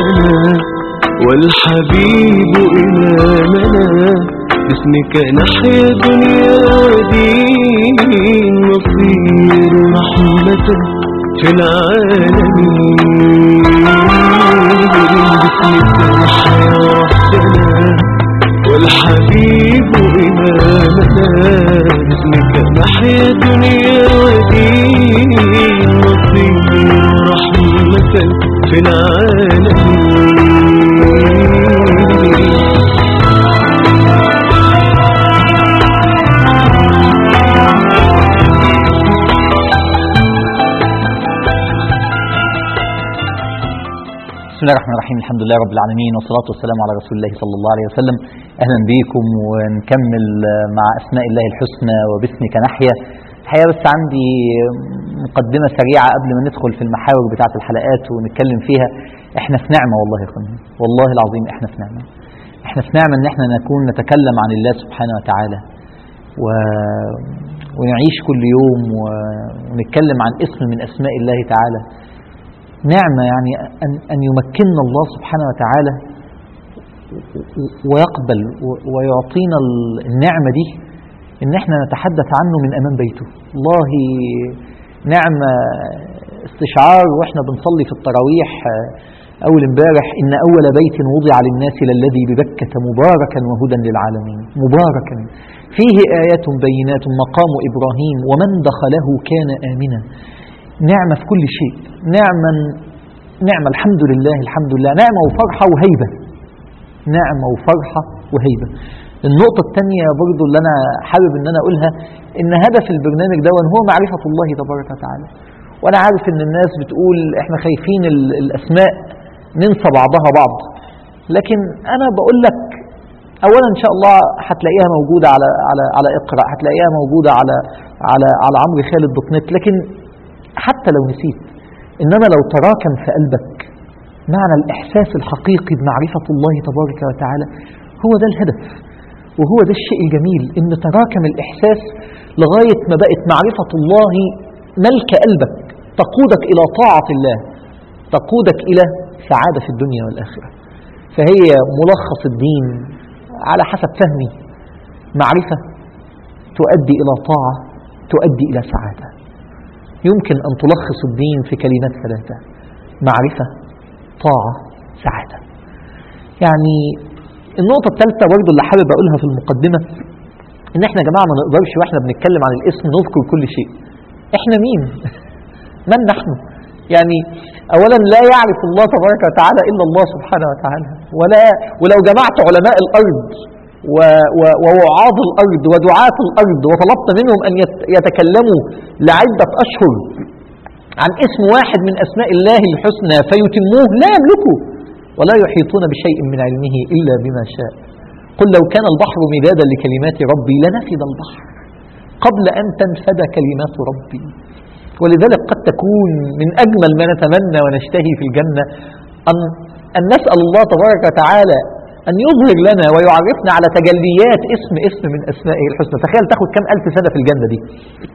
لنا والحبيب إمامنا باسمك نحيا دنيا ودين نصير رحمة في العالمين باسمك نحيا وحدنا والحبيب إمامنا باسمك نحيا دنيا ودين نصير رحمة في العالمين بسم الله الرحمن الرحيم الحمد لله رب العالمين والصلاة والسلام على رسول الله صلى الله عليه وسلم أهلا بكم ونكمل مع أسماء الله الحسنى وباسمك نحيا الحقيقة بس عندي مقدمة سريعة قبل ما ندخل في المحاور بتاعة الحلقات ونتكلم فيها احنا في نعمة والله يا اخوانا والله العظيم احنا في نعمة احنا في نعمة ان احنا نكون نتكلم عن الله سبحانه وتعالى و... ونعيش كل يوم و... ونتكلم عن اسم من أسماء الله تعالى نعمة يعني أن, أن يمكننا الله سبحانه وتعالى ويقبل ويعطينا النعمة دي ان احنا نتحدث عنه من امام بيته والله نعمة استشعار واحنا بنصلي في التراويح اول امبارح ان اول بيت وضع للناس للذي ببكة مباركا وهدى للعالمين مباركا فيه آيات بينات مقام إبراهيم ومن دخله كان آمنا نعمة في كل شيء نعمة نعمة الحمد لله الحمد لله نعمة وفرحة وهيبة نعمة وفرحة وهيبة النقطة الثانية برضو اللي أنا حابب أن أنا أقولها إن هدف البرنامج ده هو معرفة الله تبارك وتعالى وأنا عارف إن الناس بتقول إحنا خايفين الأسماء ننسى بعضها بعض لكن أنا بقول لك أولا إن شاء الله هتلاقيها موجودة على على على اقرأ هتلاقيها موجودة على على على عمرو خالد دوت نت لكن حتى لو نسيت إنما لو تراكم في قلبك معنى الإحساس الحقيقي بمعرفة الله تبارك وتعالى هو ده الهدف وهو ده الشيء الجميل إن تراكم الإحساس لغاية ما بقت معرفة الله ملك قلبك تقودك إلى طاعة الله تقودك إلى سعادة في الدنيا والآخرة فهي ملخص الدين على حسب فهمي معرفة تؤدي إلى طاعة تؤدي إلى سعادة يمكن أن تلخص الدين في كلمات ثلاثة معرفة طاعة سعادة يعني النقطة الثالثة برضو اللي حابب أقولها في المقدمة إن إحنا يا جماعة ما نقدرش وإحنا بنتكلم عن الاسم نذكر كل شيء إحنا مين؟ من نحن؟ يعني أولا لا يعرف الله تبارك وتعالى إلا الله سبحانه وتعالى ولا ولو جمعت علماء الأرض ووعاظ الأرض ودعاة الأرض وطلبت منهم أن يتكلموا لعدة أشهر عن اسم واحد من أسماء الله الحسنى فيتموه لا يملكه ولا يحيطون بشيء من علمه إلا بما شاء قل لو كان البحر مدادا لكلمات ربي لنفد البحر قبل أن تنفد كلمات ربي ولذلك قد تكون من أجمل ما نتمنى ونشتهي في الجنة أن, أن نسأل الله تبارك وتعالى أن يظهر لنا ويعرفنا على تجليات اسم اسم من أسمائه الحسنى تخيل تاخد كم ألف سنة في الجنة دي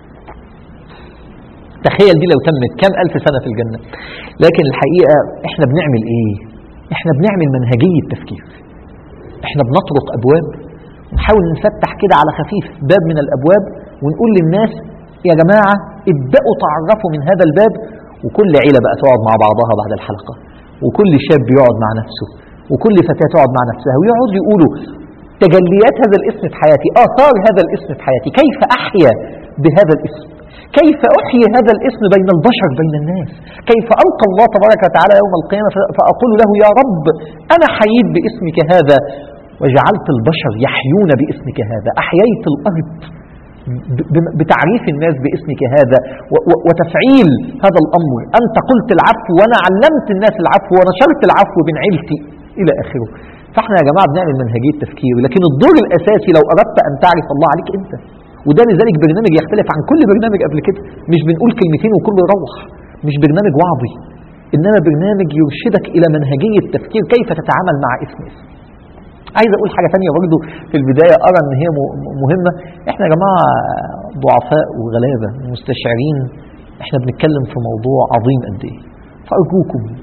تخيل دي لو تمت كم ألف سنة في الجنة لكن الحقيقة احنا بنعمل ايه احنا بنعمل منهجية تفكير احنا بنطرق أبواب ونحاول نفتح كده على خفيف باب من الأبواب ونقول للناس يا جماعة ابدأوا تعرفوا من هذا الباب وكل عيلة بقى تقعد مع بعضها بعد الحلقة وكل شاب يقعد مع نفسه وكل فتاة تقعد مع نفسها ويقعدوا يقولوا تجليات هذا الاسم في حياتي آثار هذا الاسم في حياتي كيف أحيا بهذا الاسم كيف أحيي هذا الاسم بين البشر بين الناس كيف ألقى الله تبارك وتعالى يوم القيامة فأقول له يا رب أنا حييت باسمك هذا وجعلت البشر يحيون باسمك هذا أحييت الأرض بتعريف الناس باسمك هذا وتفعيل هذا الأمر أنت قلت العفو وأنا علمت الناس العفو ونشرت العفو بين عيلتي إلى آخره فاحنا يا جماعة بنعمل منهجية تفكير لكن الدور الأساسي لو أردت أن تعرف الله عليك أنت وده لذلك برنامج يختلف عن كل برنامج قبل كده مش بنقول كلمتين وكله يروح مش برنامج وعظي إنما برنامج يرشدك إلى منهجية تفكير كيف تتعامل مع اسم اسم عايز اقول حاجه ثانيه برضه في البدايه ارى ان هي مهمه احنا يا جماعه ضعفاء وغلابه مستشعرين احنا بنتكلم في موضوع عظيم قد ايه فارجوكم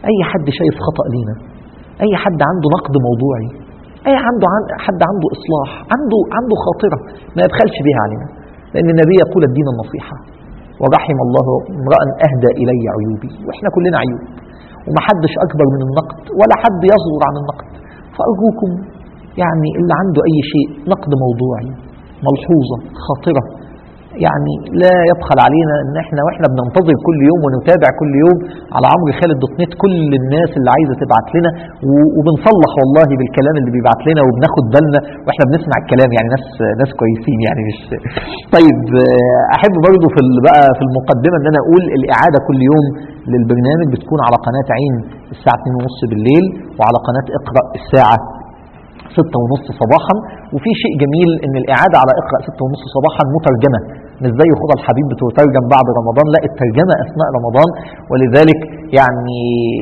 اي حد شايف خطأ لينا اي حد عنده نقد موضوعي اي عنده عن حد عنده اصلاح عنده عنده خاطره ما يبخلش بها علينا لان النبي يقول الدين النصيحه ورحم الله امرا اهدى الي عيوبي واحنا كلنا عيوب ومحدش اكبر من النقد ولا حد يصغر عن النقد فارجوكم يعني اللي عنده اي شيء نقد موضوعي ملحوظه خاطره يعني لا يبخل علينا ان احنا واحنا بننتظر كل يوم ونتابع كل يوم على عمرو خالد دوت نت كل الناس اللي عايزه تبعت لنا و- وبنصلح والله بالكلام اللي بيبعت لنا وبناخد بالنا واحنا بنسمع الكلام يعني ناس ناس كويسين يعني مش طيب آه، احب برضو في ال- بقى في المقدمه ان انا اقول الاعاده كل يوم للبرنامج بتكون على قناه عين الساعه 2:30 بالليل وعلى قناه اقرا الساعه ستة ونص صباحا وفي شيء جميل ان الاعاده على اقرا ستة ونص صباحا مترجمه مش زي خدى الحبيب بتترجم بعد رمضان لا الترجمه اثناء رمضان ولذلك يعني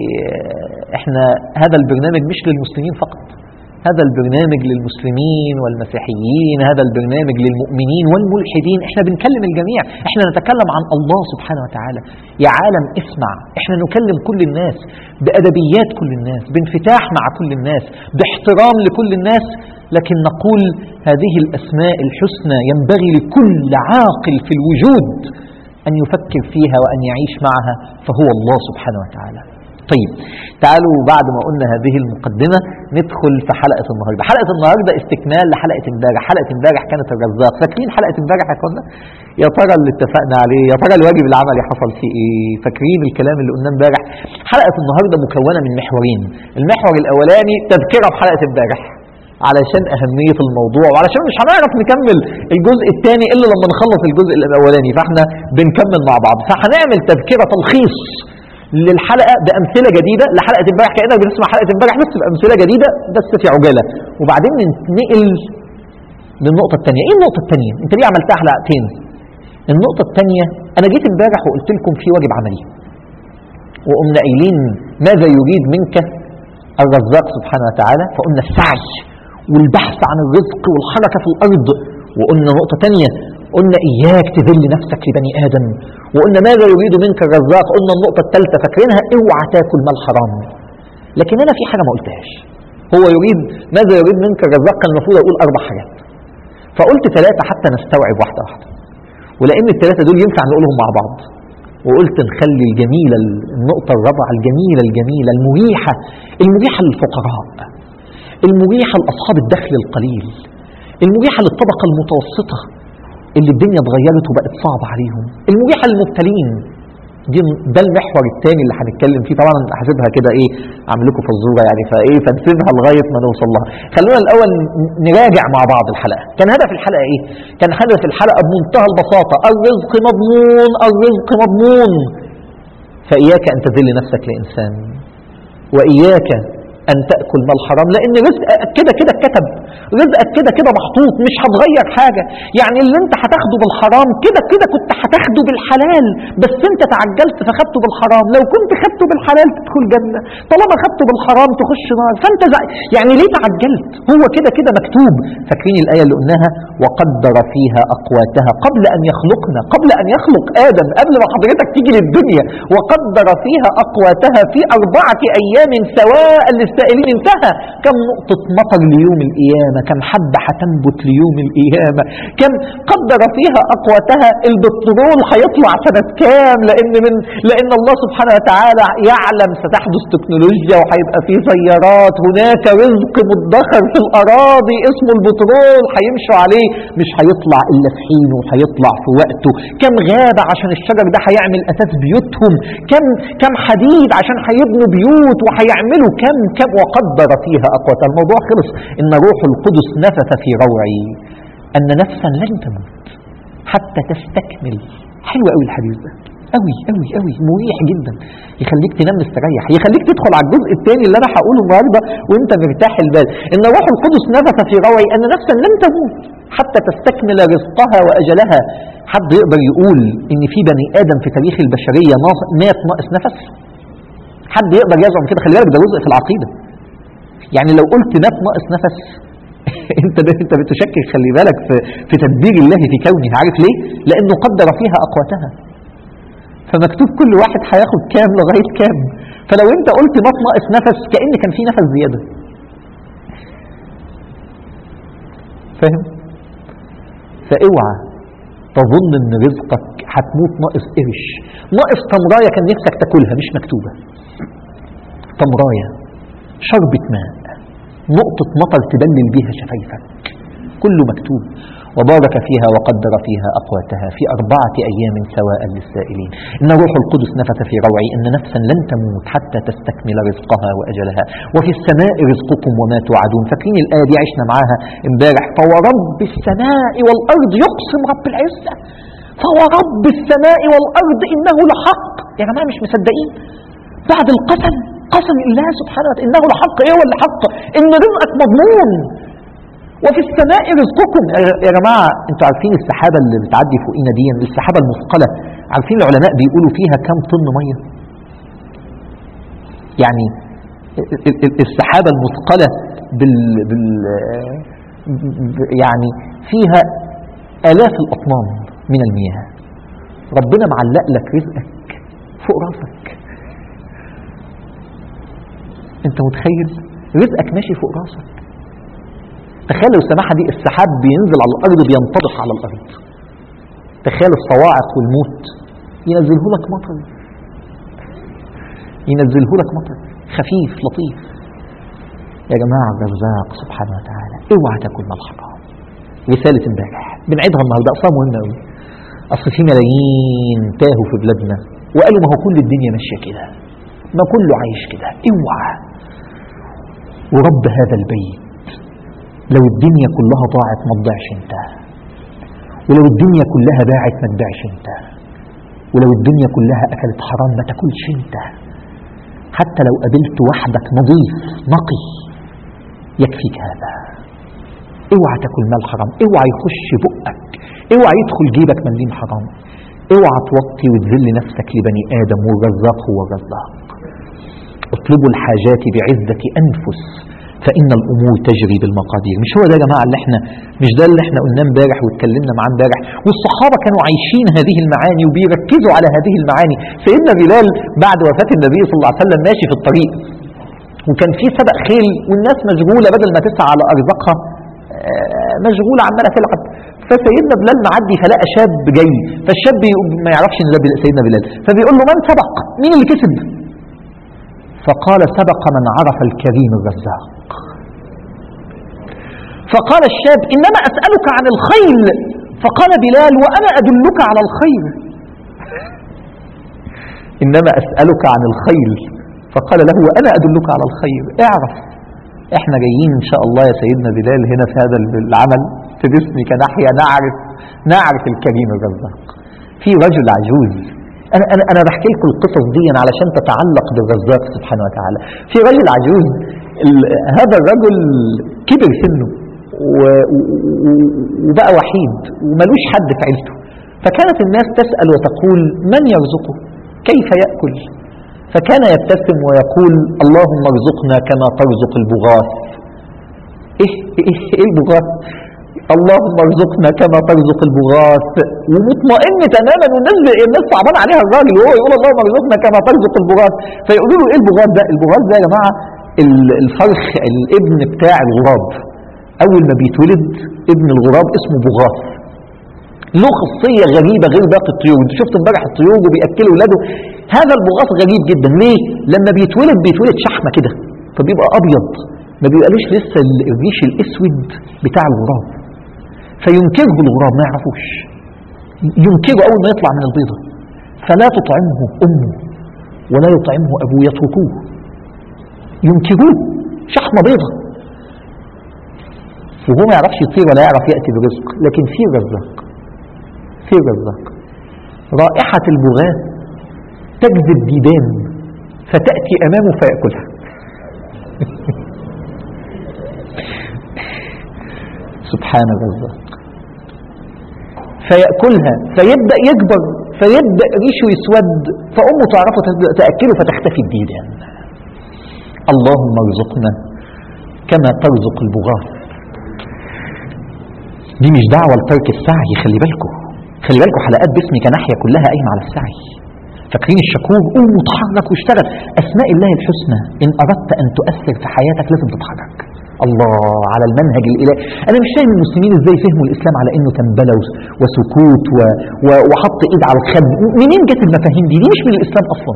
احنا هذا البرنامج مش للمسلمين فقط هذا البرنامج للمسلمين والمسيحيين هذا البرنامج للمؤمنين والملحدين احنا بنكلم الجميع احنا نتكلم عن الله سبحانه وتعالى يا عالم اسمع احنا نكلم كل الناس بأدبيات كل الناس بانفتاح مع كل الناس باحترام لكل الناس لكن نقول هذه الأسماء الحسنى ينبغي لكل عاقل في الوجود أن يفكر فيها وأن يعيش معها فهو الله سبحانه وتعالى طيب تعالوا بعد ما قلنا هذه المقدمة ندخل في حلقة النهاردة حلقة النهاردة استكمال لحلقة امبارح حلقة امبارح كانت الرزاق فاكرين حلقة امبارح يا اخوانا يا ترى اللي اتفقنا عليه يا ترى الواجب العملي حصل فيه ايه فاكرين الكلام اللي قلناه امبارح حلقة النهاردة مكونة من محورين المحور الاولاني تذكرة بحلقة امبارح علشان أهمية الموضوع وعلشان مش هنعرف نكمل الجزء الثاني إلا لما نخلص الجزء الأولاني فاحنا بنكمل مع بعض فهنعمل تذكرة تلخيص للحلقة بأمثلة جديدة لحلقة امبارح كأنك بتسمع حلقة امبارح بس بأمثلة جديدة بس في عجالة وبعدين ننتقل للنقطة الثانية إيه النقطة الثانية؟ أنت ليه عملتها حلقتين؟ النقطة الثانية أنا جيت امبارح وقلت لكم في واجب عملي وقمنا قايلين ماذا يريد منك الرزاق سبحانه وتعالى فقلنا السعي والبحث عن الرزق والحركة في الأرض وقلنا نقطة تانية قلنا إياك تذل نفسك لبني آدم وقلنا ماذا يريد منك الرزاق قلنا النقطة الثالثة فاكرينها اوعى تاكل مال حرام لكن أنا في حاجة ما قلتهاش هو يريد ماذا يريد منك الرزاق كان المفروض أقول أربع حاجات فقلت ثلاثة حتى نستوعب واحدة واحدة ولأن الثلاثة دول ينفع نقولهم مع بعض وقلت نخلي الجميلة النقطة الرابعة الجميلة الجميلة المريحة المريحة للفقراء المريحة لأصحاب الدخل القليل المريحة للطبقة المتوسطة اللي الدنيا اتغيرت وبقت صعبة عليهم المريحة للمبتلين دي ده المحور الثاني اللي هنتكلم فيه طبعا هسيبها كده ايه اعمل لكم فزوره يعني فايه فنسيبها لغايه ما نوصل لها خلونا الاول نراجع مع بعض الحلقه كان هدف الحلقه ايه كان هدف الحلقه بمنتهى البساطه الرزق مضمون الرزق مضمون فاياك ان تذل نفسك لانسان واياك ان تاكل مال حرام لان رزقك كده كده اتكتب رزقك كده كده محطوط مش هتغير حاجه يعني اللي انت هتاخده بالحرام كده كده كنت هتاخده بالحلال بس انت تعجلت فخدته بالحرام لو كنت خدته بالحلال تدخل جنه طالما خدته بالحرام تخش نار فانت زع... يعني ليه تعجلت هو كده كده مكتوب فاكرين الايه اللي قلناها وقدر فيها اقواتها قبل ان يخلقنا قبل ان يخلق ادم قبل ما حضرتك تيجي للدنيا وقدر فيها اقواتها في اربعه ايام سواء للسائلين انتهى كم نقطه مطر ليوم القيامه كم حبه هتنبت ليوم القيامه كم قدر فيها اقواتها البترول هيطلع سنه كام لان من لان الله سبحانه وتعالى يعلم ستحدث تكنولوجيا وهيبقى في سيارات هناك رزق مدخر في الاراضي اسمه البترول هيمشوا عليه مش هيطلع الا في حينه وهيطلع في وقته كم غابه عشان الشجر ده هيعمل اساس بيوتهم كم كم حديد عشان هيبنوا بيوت وهيعملوا كم كم وقدر فيها اقواتها الموضوع خلص ان روح القدس نفث في روعي ان نفسا لن تموت حتى تستكمل حلو قوي الحديث ده قوي قوي قوي مريح جدا يخليك تنام مستريح يخليك تدخل على الجزء الثاني اللي انا هقوله النهارده وانت مرتاح البال ان روح القدس نفث في روعي ان نفسا لن تموت حتى تستكمل رزقها واجلها حد يقدر يقول ان في بني ادم في تاريخ البشريه ناقص- مات ناقص نفس حد يقدر يزعم كده خلي بالك ده جزء في العقيده يعني لو قلت مات ناقص نفس انت انت بتشكك خلي بالك في في تدبير الله في كونه عارف ليه؟ لانه قدر فيها اقواتها فمكتوب كل واحد هياخد كام لغايه كام فلو انت قلت مط ناقص نفس كأن كان في نفس زيادة فاهم فاوعى تظن ان رزقك هتموت ناقص قرش ناقص تمرايه كان نفسك تاكلها مش مكتوبه تمرايه شربة ماء نقطة مطر تبلل بيها شفايفك كله مكتوب وبارك فيها وقدر فيها أقواتها في أربعة أيام سواء للسائلين إن روح القدس نفث في روعي أن نفسا لن تموت حتى تستكمل رزقها وأجلها وفي السماء رزقكم وما توعدون فاكرين الآية دي عشنا معاها امبارح فورب السماء والأرض يقسم رب العزة فورب السماء والأرض إنه لحق يا جماعة مش مصدقين بعد القسم قسم الله سبحانه وتعالى إنه لحق إيه هو اللي حق إن رزقك مضمون وفي السماء رزقكم يا جماعة انتوا عارفين السحابة اللي بتعدي فوقينا دي السحابة المثقلة عارفين العلماء بيقولوا فيها كم طن مية يعني ال- ال- السحابة المثقلة بال, بال يعني فيها آلاف الأطنان من المياه ربنا معلق لك رزقك فوق راسك انت متخيل رزقك ماشي فوق راسك تخيل لو السماحة دي السحاب بينزل على الأرض بينطبق على الأرض تخيل الصواعق والموت ينزله لك مطر ينزله لك مطر خفيف لطيف يا جماعة الرزاق سبحانه وتعالى اوعى تاكل من الحرام رسالة امبارح بنعيدها النهارده اصلا مهمة قوي اصل في ملايين تاهوا في بلادنا وقالوا ما هو كل الدنيا ماشية كده ما كله عايش كده اوعى ورب هذا البيت لو الدنيا كلها ضاعت ما تضيعش انت ولو الدنيا كلها باعت ما تبيعش انت ولو الدنيا كلها اكلت حرام ما تاكلش انت حتى لو قابلت وحدك نظيف نقي يكفيك هذا اوعى تاكل مال حرام اوعى يخش بقك اوعى يدخل جيبك مليم حرام اوعى توطي وتذل نفسك لبني ادم والرزاق هو الرزاق اطلبوا الحاجات بعزة انفس فإن الأمور تجري بالمقادير مش هو ده يا جماعة اللي احنا مش ده اللي احنا قلناه امبارح واتكلمنا معاه امبارح والصحابة كانوا عايشين هذه المعاني وبيركزوا على هذه المعاني سيدنا بلال بعد وفاة النبي صلى الله عليه وسلم ماشي في الطريق وكان في سبق خيل والناس مشغولة بدل ما تسعى على أرزاقها آه، مشغولة عمالة تلعب فسيدنا بلال معدي فلقى شاب جاي فالشاب بيقول- ما يعرفش ان ده بل- سيدنا بلال فبيقول له من سبق مين اللي كسب فقال سبق من عرف الكريم الرزاق فقال الشاب إنما أسألك عن الخيل فقال بلال وأنا أدلك على الخير إنما أسألك عن الخيل فقال له وأنا أدلك على الخير اعرف احنا جايين إن شاء الله يا سيدنا بلال هنا في هذا العمل في جسمي كناحية نعرف نعرف الكريم الرزاق في رجل عجوز أنا أنا أنا بحكي لكم القصص دي علشان تتعلق بالرزاق سبحانه وتعالى في رجل عجوز ال- هذا الرجل كبر سنه و- و- و- وبقى وحيد وملوش حد في عيلته فكانت الناس تسأل وتقول من يرزقه كيف يأكل فكان يبتسم ويقول اللهم ارزقنا كما ترزق البغاث ايه ايه, إيه البغاث اللهم ارزقنا كما ترزق البغاث ومطمئن تماما والناس الناس صعبان عليها الراجل وهو يقول اللهم ارزقنا كما ترزق البغاث فيقولوا له ايه البغاث ده البغاث ده يا جماعه ال- الفرخ الابن بتاع الغراب اول ما بيتولد ابن الغراب اسمه بغاث له خاصية غريبة غير باقي الطيور انت شفت امبارح الطيور وبيأكلوا ولاده هذا البغاث غريب جدا ليه لما بيتولد بيتولد شحمة كده فبيبقى ابيض ما بيبقالوش لسه ال- الريش الاسود بتاع الغراب فينكره الغراب ما يعرفوش ينكره اول ما يطلع من البيضة فلا تطعمه امه ولا يطعمه ابوه يتركوه ينكروه شحمة بيضة وهو ما يعرفش يطير ولا يعرف يأتي برزق لكن في رزاق في رزاق رائحة البغاث تجذب ديدان فتأتي أمامه فيأكلها سبحان الرزاق فيأكلها فيبدأ يكبر فيبدأ ريشه يسود فأمه تعرفه تبدأ تأكله فتختفي الديدان اللهم ارزقنا كما ترزق البغاث دي مش دعوة لترك السعي خلي بالكم خلي بالكم حلقات باسمي كناحية كلها قايمة على السعي فاكرين الشكور قوم وتحرك واشتغل اسماء الله الحسنى ان اردت ان تؤثر في حياتك لازم تتحرك الله على المنهج الالهي انا مش فاهم المسلمين ازاي فهموا الاسلام على انه تنبله وس- وسكوت و... و... وحط ايد على الخد منين جت المفاهيم دي دي مش من الاسلام اصلا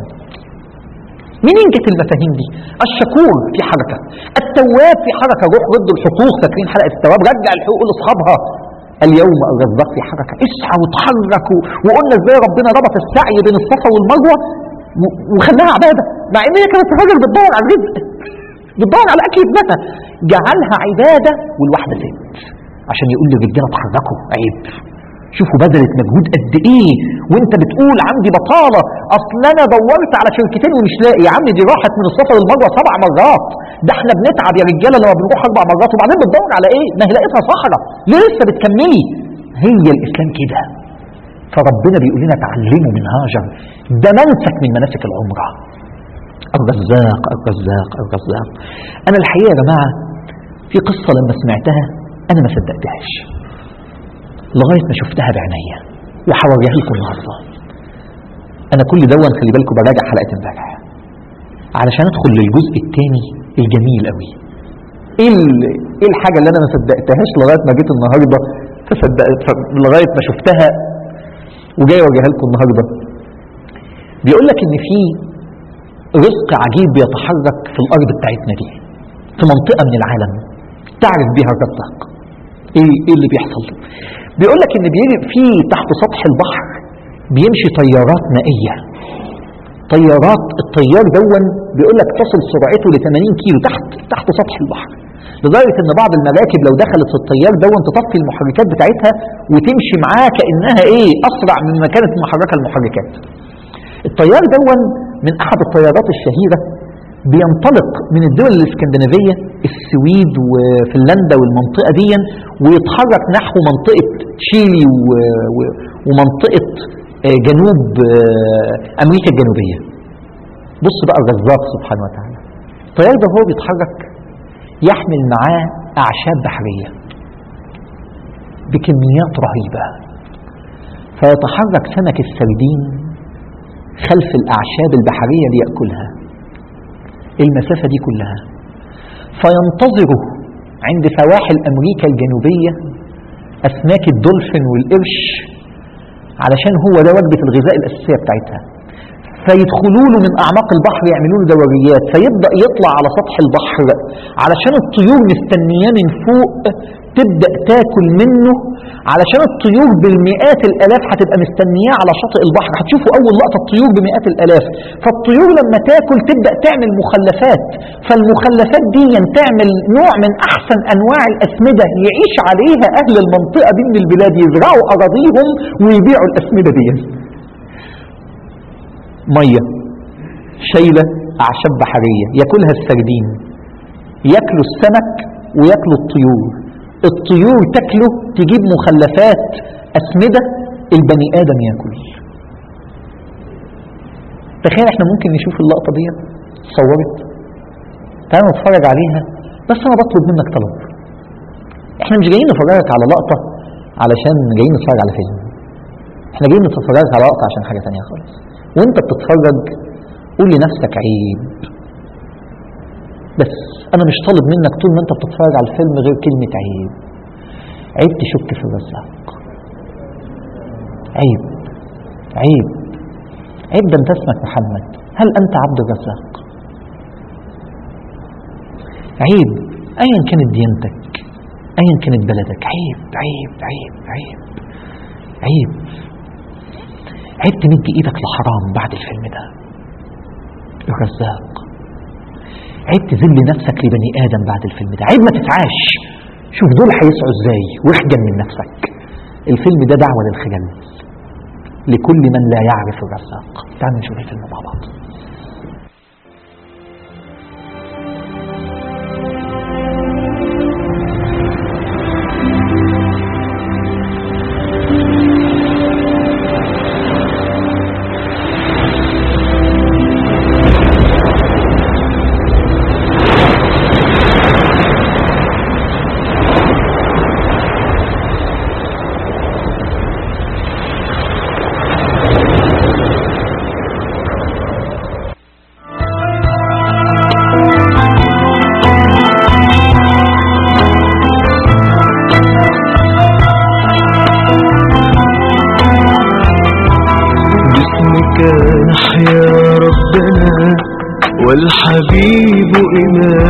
منين جت المفاهيم دي الشكور في حركه التواب في حركه روح ضد الحقوق فاكرين حلقه التواب رجع الحقوق لاصحابها اليوم الرزاق في حركه اسعى وتحرك و- وقلنا ازاي ربنا ربط السعي بين الصفا والمروه و- وخلاها عباده مع ان هي كانت راجل بتدور على الرزق بتدور على اكل ابنها جعلها عباده والواحده ست عشان يقول للرجاله اتحركوا عيب شوفوا بذلت مجهود قد ايه وانت بتقول عندي بطاله اصل انا دورت على شركتين ومش لاقي يا عم دي راحت من الصفا للمروه سبع مرات ده احنا بنتعب يا رجاله لما بنروح اربع مرات وبعدين بتدور على ايه؟ ما هي لقيتها صحراء ليه لسه بتكملي؟ هي الاسلام كده فربنا بيقول لنا تعلموا من هاجر ده منسك من مناسك العمره الرزاق الرزاق الرزاق انا الحقيقه يا جماعه في قصه لما سمعتها انا ما صدقتهاش لغايه ما شفتها بعينيا وهوريها لكم النهارده انا كل دون خلي بالكم براجع حلقه امبارح علشان ادخل للجزء الثاني الجميل قوي ايه ال- ايه الحاجه اللي انا ما صدقتهاش لغايه ما جيت النهارده فصدقت ف- لغايه ما شفتها وجاي اوريها لكم النهارده بيقول لك ان في رزق عجيب بيتحرك في الارض بتاعتنا دي في منطقه من العالم تعرف بيها الرزاق ايه ايه اللي بيحصل بيقول لك ان بيجي في تحت سطح البحر بيمشي طيارات مائيه طيارات الطيار دون بيقول لك تصل سرعته ل 80 كيلو تحت تحت سطح البحر لدرجه ان بعض المراكب لو دخلت في الطيار دون تطفي المحركات بتاعتها وتمشي معاه كانها ايه اسرع مما كانت محركه المحركات الطيار دون من احد الطيارات الشهيره بينطلق من الدول الاسكندنافيه السويد وفنلندا والمنطقه دي ويتحرك نحو منطقه تشيلي و- و- ومنطقه آه، جنوب آه، امريكا الجنوبيه بص بقى الرزاق سبحانه وتعالى الطيار ده هو بيتحرك يحمل معاه اعشاب بحريه بكميات رهيبه فيتحرك سمك السردين خلف الأعشاب البحرية ليأكلها المسافة دي كلها فينتظره عند سواحل أمريكا الجنوبية أسماك الدولفين والقرش علشان هو ده وجبة الغذاء الأساسية بتاعتها فيدخلوا له من أعماق البحر يعملوا له دوريات فيبدأ يطلع على سطح البحر علشان الطيور مستنياه من فوق تبدأ تاكل منه علشان الطيور بالمئات الآلاف هتبقى مستنياه على شاطئ البحر هتشوفوا أول لقطة الطيور بمئات الآلاف فالطيور لما تاكل تبدأ تعمل مخلفات فالمخلفات دي تعمل نوع من أحسن أنواع الأسمدة يعيش عليها أهل المنطقة دي من البلاد يزرعوا أراضيهم ويبيعوا الأسمدة دي ميه شايله اعشاب بحريه ياكلها السردين ياكلوا السمك وياكلوا الطيور الطيور تاكله تجيب مخلفات اسمده البني ادم ياكل تخيل احنا ممكن نشوف اللقطه دي صورت تعالوا نتفرج عليها بس انا بطلب منك طلب احنا مش جايين نفرجك على لقطه علشان جايين نتفرج على فيلم احنا جايين نتفرجك على لقطه عشان حاجه تانية خالص وانت بتتفرج قول لنفسك عيب بس انا مش طالب منك طول ما انت بتتفرج على الفيلم غير كلمة عيب عيب تشك في الرزاق عيب عيب عيب ده انت اسمك محمد هل انت عبد الرزاق عيب ايا كانت ديانتك ايا كانت بلدك عيب عيب عيب عيب عيب عيب تمد ايدك لحرام بعد الفيلم ده الرزاق عيب تذل نفسك لبني ادم بعد الفيلم ده عيب ما تسعاش شوف دول هيسعوا ازاي واخجل من نفسك الفيلم ده دعوه للخجل لكل من لا يعرف الرزاق تعالوا نشوف الفيلم مع بعض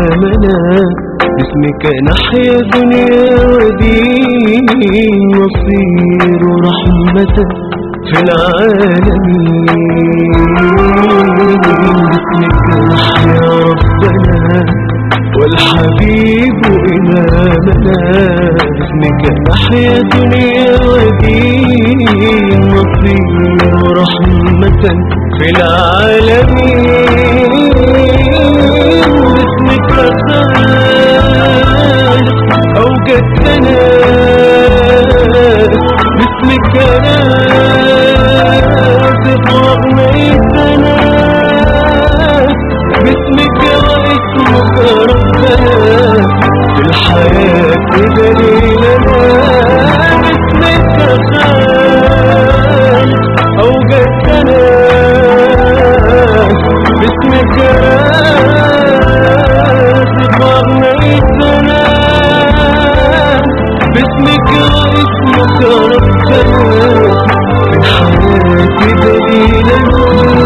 إمامنا باسمك نحيا دنيا ودين نصير رحمة في العالمين باسمك نحيا ربنا والحبيب إمامنا باسمك نحيا دنيا ودين نصير رحمة في العالمين باسمك خالق أوجدتنا باسمك ناسق وأغنيتنا باسمك واسمك ربنا في الحياة دليلنا باسمك خالق أوجدتنا باسمك رازق وأغنيتنا باسمك واسمك ربنا في الحياة دليلنا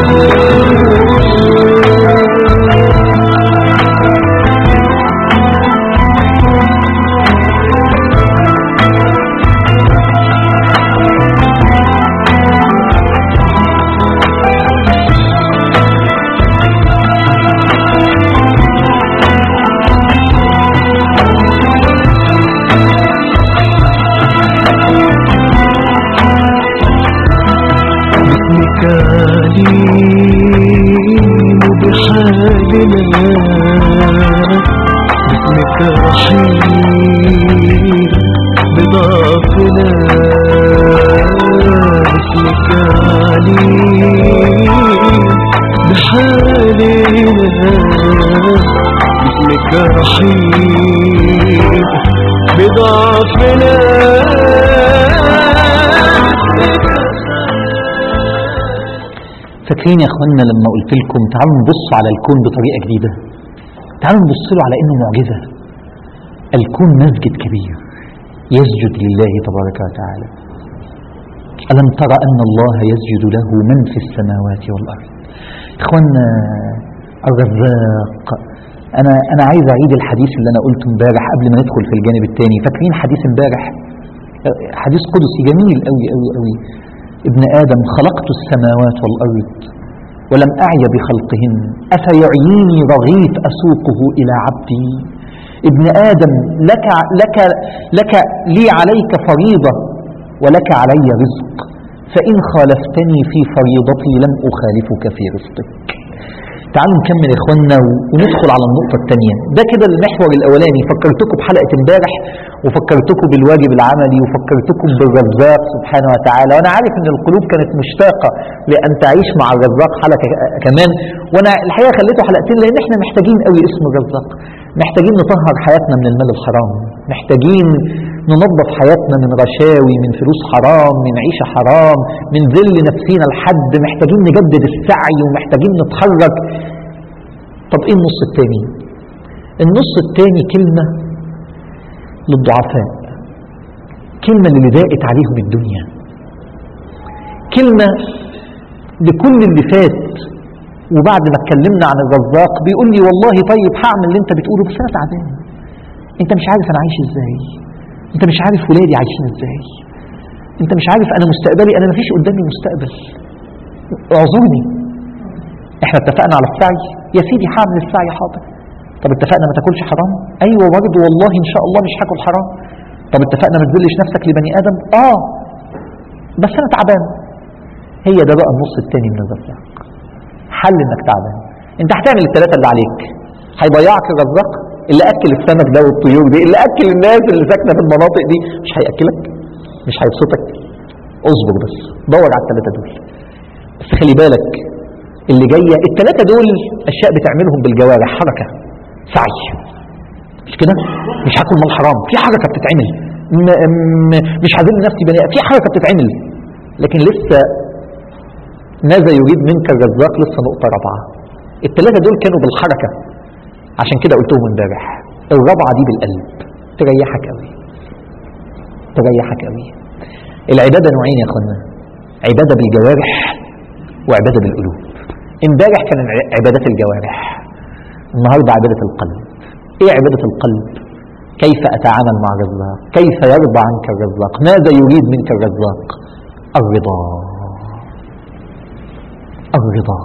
باسمك عليم بحالنا باسمك رحيم بضعفنا باسمك عليم بحالنا باسمك رحيم بضعفنا فاكرين يا اخوانا لما قلت لكم تعالوا نبص على الكون بطريقه جديده تعالوا نبص له على انه معجزه الكون مسجد كبير يسجد لله تبارك وتعالى ألم تر أن الله يسجد له من في السماوات والأرض إخوانا الرزاق أنا أنا عايز أعيد الحديث اللي أنا قلته امبارح قبل ما ندخل في الجانب الثاني فاكرين حديث امبارح حديث قدسي جميل قوي قوي قوي ابن آدم خلقت السماوات والأرض ولم أعي بخلقهن أفيعيني رغيف أسوقه إلى عبدي ابن آدم لك, لك, لك لي عليك فريضة ولك علي رزق فإن خالفتني في فريضتي لم أخالفك في رزقك تعالوا نكمل يا اخوانا وندخل على النقطة الثانية ده كده المحور الأولاني فكرتكم بحلقة امبارح وفكرتكم بالواجب العملي وفكرتكم بالرزاق سبحانه وتعالى وأنا عارف إن القلوب كانت مشتاقة لأن تعيش مع الرزاق حلقة كمان وأنا الحقيقة خليته حلقتين لأن احنا محتاجين قوي اسم الرزاق محتاجين نطهر حياتنا من المال الحرام محتاجين ننظف حياتنا من رشاوي من فلوس حرام من عيشة حرام من ذل نفسينا لحد محتاجين نجدد السعي ومحتاجين نتحرك طب ايه النص التاني النص التاني كلمة للضعفاء كلمة للي ضاقت عليهم الدنيا كلمة لكل اللي فات وبعد ما اتكلمنا عن الرزاق بيقول لي والله طيب هعمل اللي انت بتقوله بس انا تعبان انت مش عارف انا عايش ازاي انت مش عارف ولادي عايشين ازاي انت مش عارف انا مستقبلي انا مفيش قدامي مستقبل اعذرني احنا اتفقنا على السعي يا سيدي هعمل السعي حاضر طب اتفقنا ما تاكلش حرام ايوه برضه والله ان شاء الله مش هاكل حرام طب اتفقنا ما تذلش نفسك لبني ادم اه بس انا تعبان هي ده بقى النص التاني من الرزاق حل انك تعبان انت هتعمل الثلاثه اللي عليك هيضيعك الرزاق اللي اكل السمك ده والطيور دي اللي اكل الناس اللي ساكنه في المناطق دي مش هياكلك مش هيبسطك اصبر بس دور على الثلاثه دول بس خلي بالك اللي جايه الثلاثه دول اشياء بتعملهم بالجوارح حركه سعي مش كده مش هاكل مال حرام في حركه بتتعمل م م مش هذل نفسي بني في حركه بتتعمل لكن لسه ماذا يريد منك الرزاق لسه نقطه رابعه الثلاثه دول كانوا بالحركه عشان كده قلتهم امبارح الرابعه دي بالقلب تريحك قوي تريحك قوي العباده نوعين يا اخوانا عباده بالجوارح وعباده بالقلوب امبارح كان عبادات الجوارح النهارده عباده القلب ايه عبادة القلب كيف اتعامل مع الرزاق كيف يرضى عنك الرزاق ماذا يريد منك الرزاق الرضا الرضا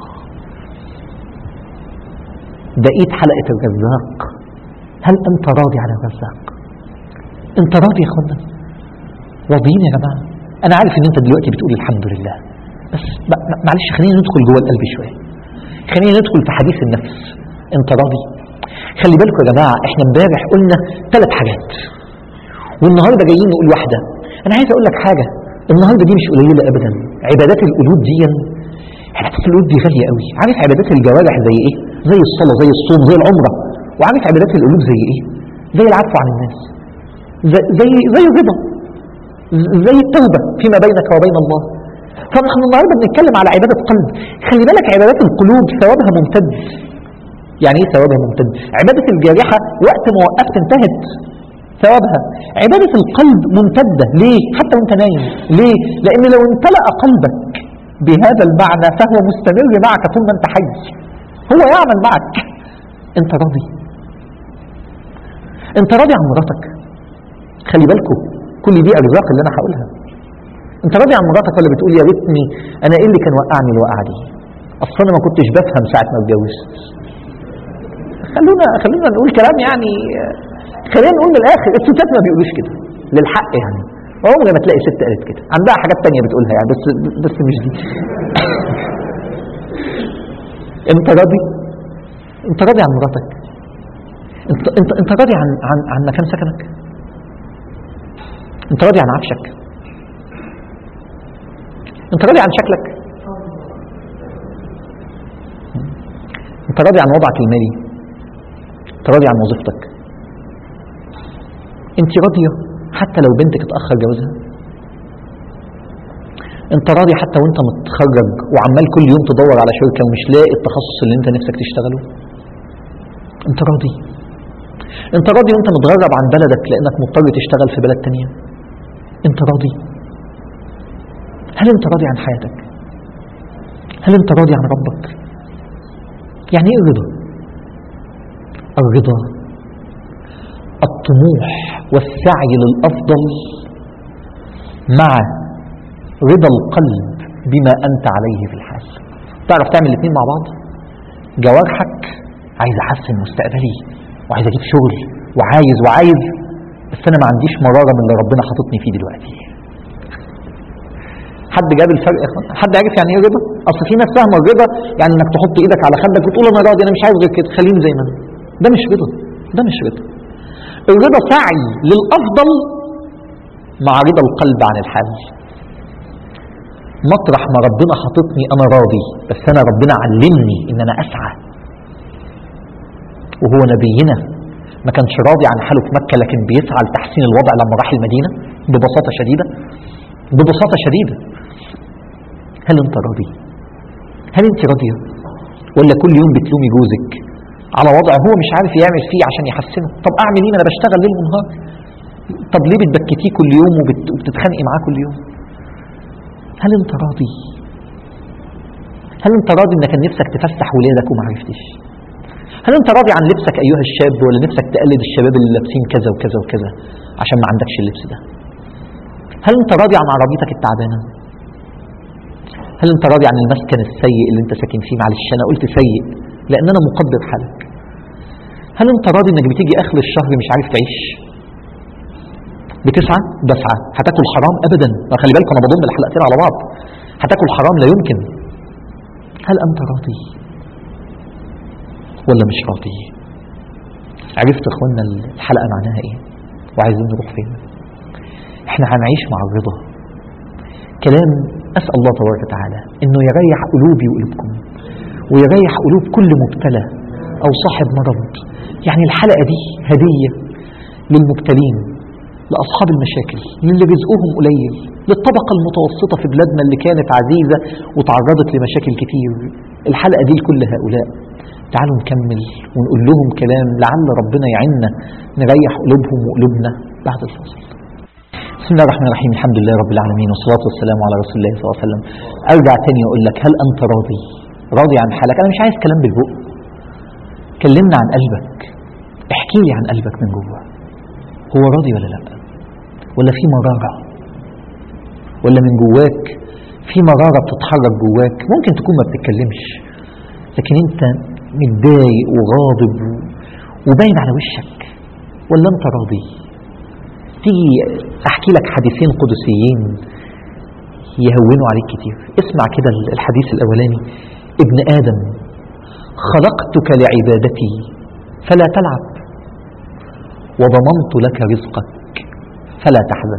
بقيت حلقة الرزاق هل أنت راضي عن الرزاق أنت راضي يا أخوانا راضيين يا جماعة أنا عارف إن أنت دلوقتي بتقول الحمد لله بس ب- م- معلش خلينا ندخل جوه القلب شوية خلينا ندخل في حديث النفس أنت راضي خلي بالكم يا جماعة إحنا امبارح قلنا ثلاث حاجات والنهارده جايين نقول واحدة أنا عايز أقول لك حاجة النهارده دي مش قليلة أبدا عبادات القلوب دي عبادات القلوب دي غالية قوي عارف عبادات الجوارح زي إيه؟ زي الصلاة زي الصوم زي العمرة وعارف عبادات القلوب زي إيه؟ زي العفو عن الناس زي زي, زي الرضا ز- زي التوبة فيما بينك وبين الله فنحن النهارده بنتكلم على عبادة قلب خلي بالك عبادات القلوب ثوابها ممتد يعني ايه ثوابها ممتد عبادة الجارحة وقت ما وقفت انتهت ثوابها عبادة القلب ممتدة ليه حتى وانت نايم ليه لان لو امتلأ قلبك بهذا المعنى فهو مستمر معك طول ما انت حي هو يعمل معك انت راضي انت راضي عن مراتك خلي بالكم كل دي ارزاق اللي انا هقولها انت راضي عن مراتك ولا بتقول يا ريتني انا ايه اللي كان وقعني الوقعه دي اصل انا ما كنتش بفهم ساعه ما اتجوزت خلونا خلونا نقول كلام يعني خلينا نقول من الاخر الستات ما بيقولوش كده للحق يعني عمر ما تلاقي ست قالت كده عندها حاجات تانية بتقولها يعني بس بس مش دي انت راضي انت راضي عن مراتك انت انت انت راضي عن عن عن مكان سكنك انت راضي عن عفشك انت راضي عن شكلك انت راضي عن وضعك المالي انت راضي عن وظيفتك انت راضيه حتى لو بنتك اتاخر جوازها انت راضي حتى وانت متخرج وعمال كل يوم تدور على شركه ومش لاقي التخصص اللي انت نفسك تشتغله انت راضي انت راضي وانت متغرب عن بلدك لانك مضطر تشتغل في بلد تانية انت راضي هل انت راضي عن حياتك هل انت راضي عن ربك يعني ايه الرضا الرضا الطموح والسعي للافضل مع رضا القلب بما انت عليه في الحال تعرف تعمل الاثنين مع بعض جوارحك عايز احسن مستقبلي وعايز اجيب شغل وعايز وعايز بس انا ما عنديش مراره من اللي ربنا حاططني فيه دلوقتي حد جاب الفرق يا اخوان حد عارف يعني ايه رضا اصل في ناس فاهمه الرضا يعني انك تحط ايدك على خدك وتقول انا راضي انا مش عايز غير كده خليني زي ما انا ده مش رضا ده مش رضا الرضا سعي للافضل مع رضا القلب عن الحال مطرح ما ربنا حاططني انا راضي بس انا ربنا علمني ان انا اسعى وهو نبينا ما كانش راضي عن حاله في مكة لكن بيسعى لتحسين الوضع لما راح المدينة ببساطة شديدة ببساطة شديدة هل انت راضي هل انت راضية ولا كل يوم بتلومي جوزك على وضع هو مش عارف يعمل فيه عشان يحسنه طب اعمل ايه ما انا بشتغل ليل ونهار طب ليه بتبكتيه كل يوم وبت- وبتتخانقي معاه كل يوم هل انت راضي هل انت راضي انك كان نفسك تفسح ولادك وما عرفتش هل انت راضي عن لبسك ايها الشاب ولا نفسك تقلد الشباب اللي لابسين كذا وكذا وكذا عشان ما عندكش اللبس ده هل انت راضي عن عربيتك التعبانه هل انت راضي عن المسكن السيء اللي انت ساكن فيه معلش انا قلت سيء لان انا مقدر حالك هل انت راضي انك بتيجي اخر الشهر مش عارف تعيش بتسعى بسعى هتاكل حرام ابدا ما خلي بالك انا بضم الحلقتين على بعض هتاكل حرام لا يمكن هل انت راضي ولا مش راضي عرفت يا اخوانا الحلقه معناها ايه وعايزين نروح فين احنا هنعيش مع الرضا كلام اسال الله تبارك وتعالى انه يريح قلوبي وقلوبكم ويريح قلوب كل مبتلى او صاحب مرض يعني الحلقه دي هديه للمبتلين لاصحاب المشاكل للي رزقهم قليل للطبقه المتوسطه في بلادنا اللي كانت عزيزه وتعرضت لمشاكل كتير الحلقه دي لكل هؤلاء تعالوا نكمل ونقول لهم كلام لعل ربنا يعيننا نريح قلوبهم وقلوبنا بعد الفاصل بسم الله الرحمن الرحيم الحمد لله رب العالمين والصلاة والسلام على رسول الله صلى الله عليه وسلم أرجع تاني أقول لك هل أنت راضي راضي عن حالك أنا مش عايز كلام بالبق كلمنا عن قلبك احكي لي عن قلبك من جوه هو راضي ولا لا ولا في مرارة ولا من جواك في مرارة بتتحرك جواك ممكن تكون ما بتتكلمش لكن انت متضايق وغاضب و- وباين على وشك ولا انت راضي تيجي احكي لك حديثين قدسيين يهونوا عليك كتير اسمع كده الحديث الاولاني ابن ادم خلقتك لعبادتي فلا تلعب وضمنت لك رزقك فلا تحزن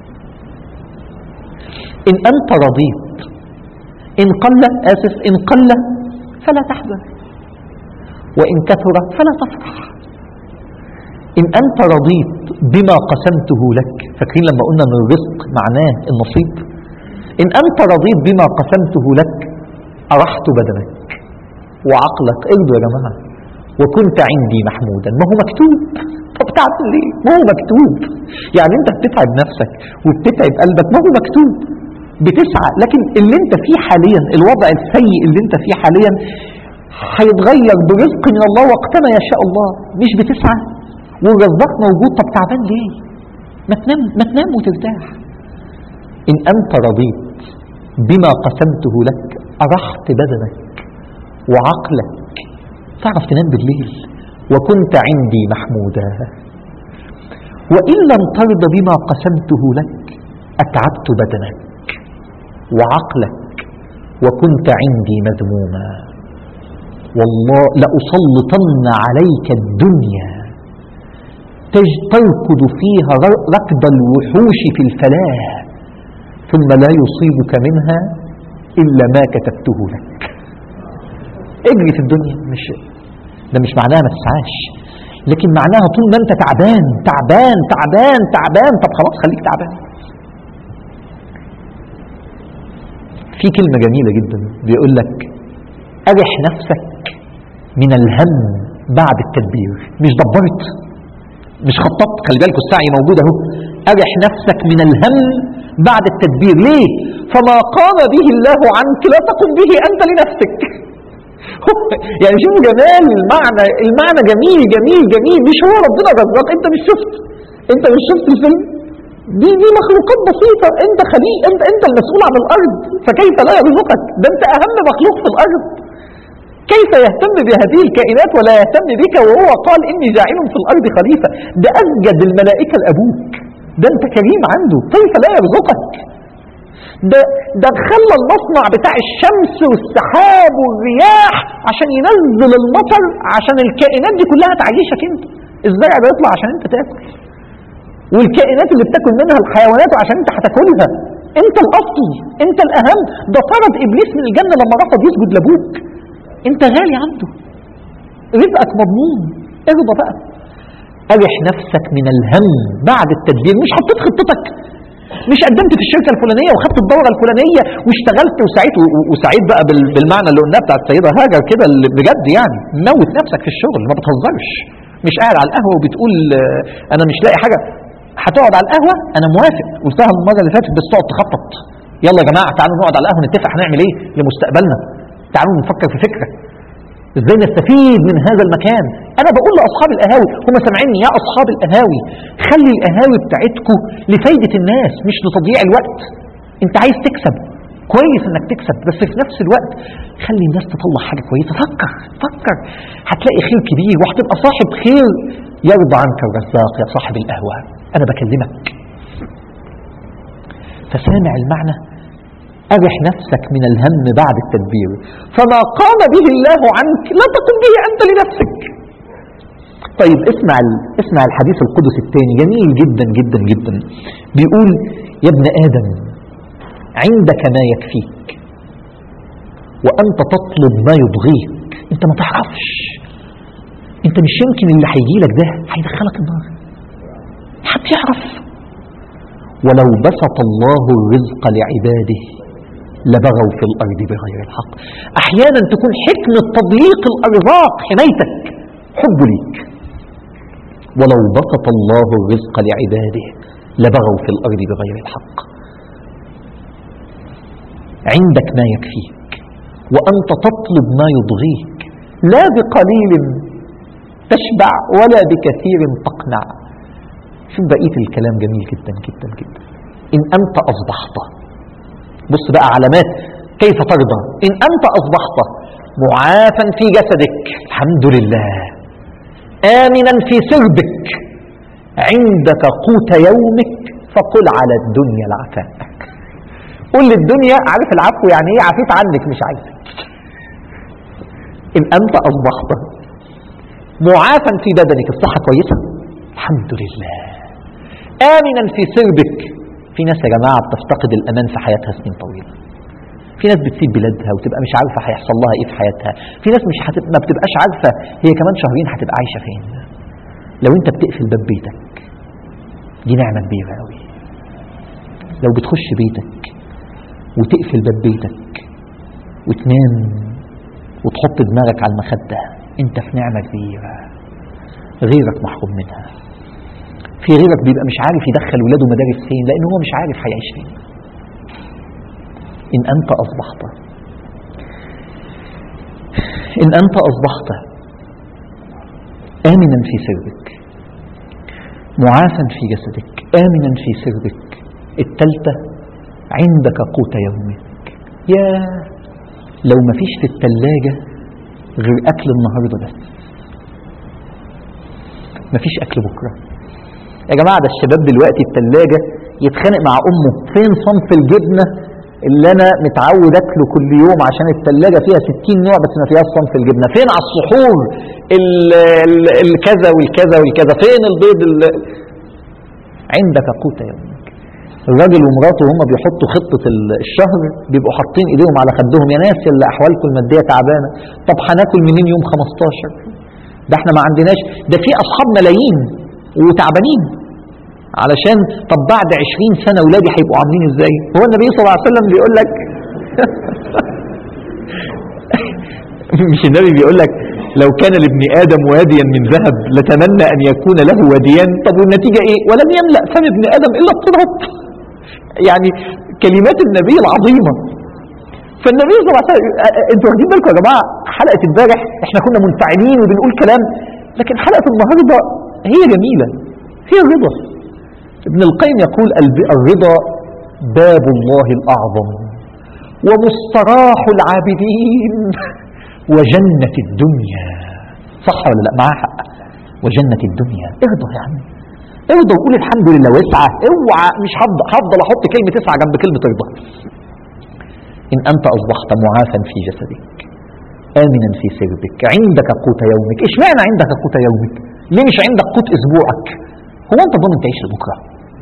إن أنت رضيت إن قل آسف إن قل فلا تحزن وإن كثر فلا تفرح إن أنت رضيت بما قسمته لك فاكرين لما قلنا أن الرزق معناه النصيب إن أنت رضيت بما قسمته لك أرحت بدنك وعقلك ارضوا يا جماعة وكنت عندي محمودا ما هو مكتوب طب تعمل ليه ما هو مكتوب يعني انت بتتعب نفسك وبتتعب قلبك ما هو مكتوب بتسعى لكن اللي انت فيه حاليا الوضع السيء اللي انت فيه حاليا هيتغير برزق من الله وقتما يشاء الله مش بتسعى والرزاق موجود طب تعبان ليه ما تنام ما تنام وترتاح ان انت رضيت بما قسمته لك ارحت بدنك وعقلك تعرف تنام بالليل وكنت عندي محمودا وإن لم ترض بما قسمته لك أتعبت بدنك وعقلك وكنت عندي مذموما والله لأسلطن عليك الدنيا تج- تركض فيها ر- ركض الوحوش في الفلاة ثم لا يصيبك منها إلا ما كتبته لك اجري في الدنيا مش ده مش معناها ما تسعاش لكن معناها طول ما انت تعبان تعبان تعبان تعبان طب خلاص خليك تعبان في كلمة جميلة جدا بيقول لك أرح نفسك من الهم بعد التدبير مش دبرت مش خططت خلي بالكوا السعي موجود اهو أرح نفسك من الهم بعد التدبير ليه فما قام به الله عنك لا تقم به أنت لنفسك يعني شوفوا جمال المعنى المعنى جميل جميل جميل مش هو ربنا رزاق انت مش شفت انت مش شفت الفيلم دي دي مخلوقات بسيطة انت خليق انت انت المسؤول عن الارض فكيف لا يرزقك ده انت اهم مخلوق في الارض كيف يهتم بهذه الكائنات ولا يهتم بك وهو قال اني جاعل في الارض خليفة ده اسجد الملائكة لابوك ده انت كريم عنده كيف لا يرزقك ده ده خلى المصنع بتاع الشمس والسحاب والرياح عشان ينزل المطر عشان الكائنات دي كلها تعيشك انت الزرع بيطلع عشان انت تاكل والكائنات اللي بتاكل منها الحيوانات عشان انت هتاكلها انت الاصل انت الاهم ده طرد ابليس من الجنه لما رفض يسجد لابوك انت غالي عنده رزقك مضمون ارضى بقى ارح نفسك من الهم بعد التدبير مش حطيت خطتك مش قدمت في الشركه الفلانيه وخدت الدوره الفلانيه واشتغلت وسعيت و- و- وسعيد بقى بال- بالمعنى اللي قلناه بتاع السيده هاجر كده اللي بجد يعني موت نفسك في الشغل ما بتهزرش مش قاعد على القهوه وبتقول آه، انا مش لاقي حاجه هتقعد على القهوه انا موافق قلتها المره اللي فاتت بس تقعد تخطط يلا يا جماعه تعالوا نقعد على القهوه نتفق هنعمل ايه لمستقبلنا تعالوا نفكر في فكره ازاي نستفيد من هذا المكان انا بقول لاصحاب القهاوي هم سامعيني يا اصحاب القهاوي خلي القهاوي بتاعتكم لفايده الناس مش لتضييع الوقت انت عايز تكسب كويس انك تكسب بس في نفس الوقت خلي الناس تطلع حاجه كويسه فكر فكر هتلاقي خير كبير وهتبقى صاحب خير يرضى عنك الرزاق يا صاحب القهوه انا بكلمك فسامع المعنى أرح نفسك من الهم بعد التدبير فما قام به الله عنك لا تقم به أنت لنفسك طيب اسمع ال- اسمع الحديث القدسي الثاني جميل جدا جدا جدا بيقول يا ابن آدم عندك ما يكفيك وأنت تطلب ما يضغيك أنت ما تعرفش أنت مش يمكن اللي هيجي لك ده هيدخلك النار حد يعرف ولو بسط الله الرزق لعباده لبغوا في الأرض بغير الحق أحيانا تكون حكمة تضييق الأرزاق حمايتك حب ليك ولو بسط الله الرزق لعباده لبغوا في الأرض بغير الحق عندك ما يكفيك وأنت تطلب ما يضغيك لا بقليل تشبع ولا بكثير تقنع شوف بقية الكلام جميل جدا جدا جدا إن أنت أصبحت بص بقى علامات كيف ترضى إن أنت أصبحت معافا في جسدك الحمد لله آمنا في سربك عندك قوت يومك فقل على الدنيا العفاء قل للدنيا عارف العفو يعني ايه عفيت عنك مش عايزك ان انت اصبحت معافا في بدنك الصحه كويسه الحمد لله امنا في سربك في ناس يا جماعه بتفتقد الامان في حياتها سنين طويله في ناس بتسيب بلادها وتبقى مش عارفه هيحصل لها ايه في حياتها في ناس مش هتبقى ما بتبقاش عارفه هي كمان شهرين هتبقى عايشه فين لو انت بتقفل باب بيتك دي نعمه كبيره قوي لو بتخش بيتك وتقفل باب بيتك وتنام وتحط دماغك على المخدة انت في نعمة كبيرة غيرك محروم منها في غيرك بيبقى مش عارف يدخل ولاده مدارس فين لان هو مش عارف هيعيش فين ان انت اصبحت ان انت اصبحت امنا في سربك معافا في جسدك امنا في سربك التالتة عندك قوت يومك يا لو ما فيش في التلاجة غير أكل النهاردة بس ما فيش أكل بكرة يا جماعة ده الشباب دلوقتي التلاجة يتخانق مع أمه فين صنف الجبنة اللي أنا متعود أكله كل يوم عشان التلاجة فيها 60 نوع بس ما فيهاش صنف الجبنة فين على السحور ال- ال- الكذا والكذا والكذا فين البيض ال- عندك قوت يومك الراجل ومراته وهم بيحطوا خطة ال- الشهر بيبقوا حاطين ايديهم على خدهم يا ناس اللي احوالكم المادية تعبانة طب هناكل منين يوم 15 ده احنا ما عندناش ده في اصحاب ملايين وتعبانين علشان طب بعد 20 سنة ولادي هيبقوا عاملين ازاي هو النبي صلى الله عليه وسلم بيقول لك مش النبي بيقول لك لو كان لابن ادم واديا من ذهب لتمنى ان يكون له واديان طب والنتيجه ايه ولم يملا فم ابن ادم الا التراب يعني كلمات النبي العظيمه فالنبي صلى الله عليه وسلم أ- أ- انتوا واخدين بالكم يا جماعه حلقه امبارح احنا كنا منفعلين وبنقول كلام لكن حلقه النهارده هي جميله هي الرضا ابن القيم يقول الب- الرضا باب الله الاعظم ومستراح العابدين وجنة الدنيا صح ولا لا معاه حق وجنة الدنيا ارضى يا عم ارضى وقول الحمد لله واسعى اوعى مش هفضل هفضل احط كلمة اسعى جنب كلمة ارضى ان انت اصبحت معافا في جسدك امنا في سربك عندك قوت يومك اشمعنى عندك قوت يومك ليه مش عندك قوت اسبوعك هو انت ضامن تعيش لبكره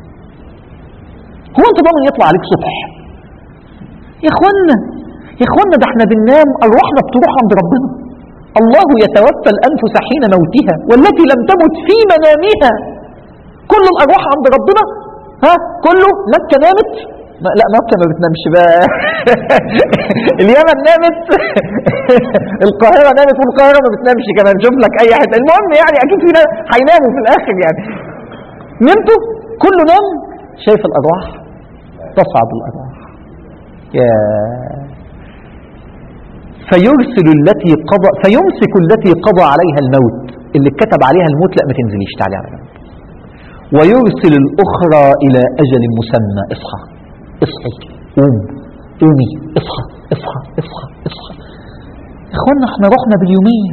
هو انت ضامن يطلع عليك صبح يا اخوانا يا اخوانا ده احنا بننام ارواحنا بتروح عند ربنا الله يتوفى الانفس حين موتها والتي لم تمت في منامها كل الارواح عند ربنا ها كله مكه نامت ما لا مكه ما بتنامش بقى اليمن نامت القاهره نامت والقاهره ما بتنامش كمان شوف لك اي حته المهم يعني اكيد في ناس هيناموا في الاخر يعني نمتوا كله نام شايف الارواح تصعد الارواح يا فيرسل التي قضى فيمسك التي قضى عليها الموت اللي كتب عليها الموت لا ما تنزليش تعالي على جنب ويرسل الأخرى إلى أجل مسمى اصحى اصحي قوم قومي اصحى اصحى اصحى اصحى اخوانا احنا رحنا باليومية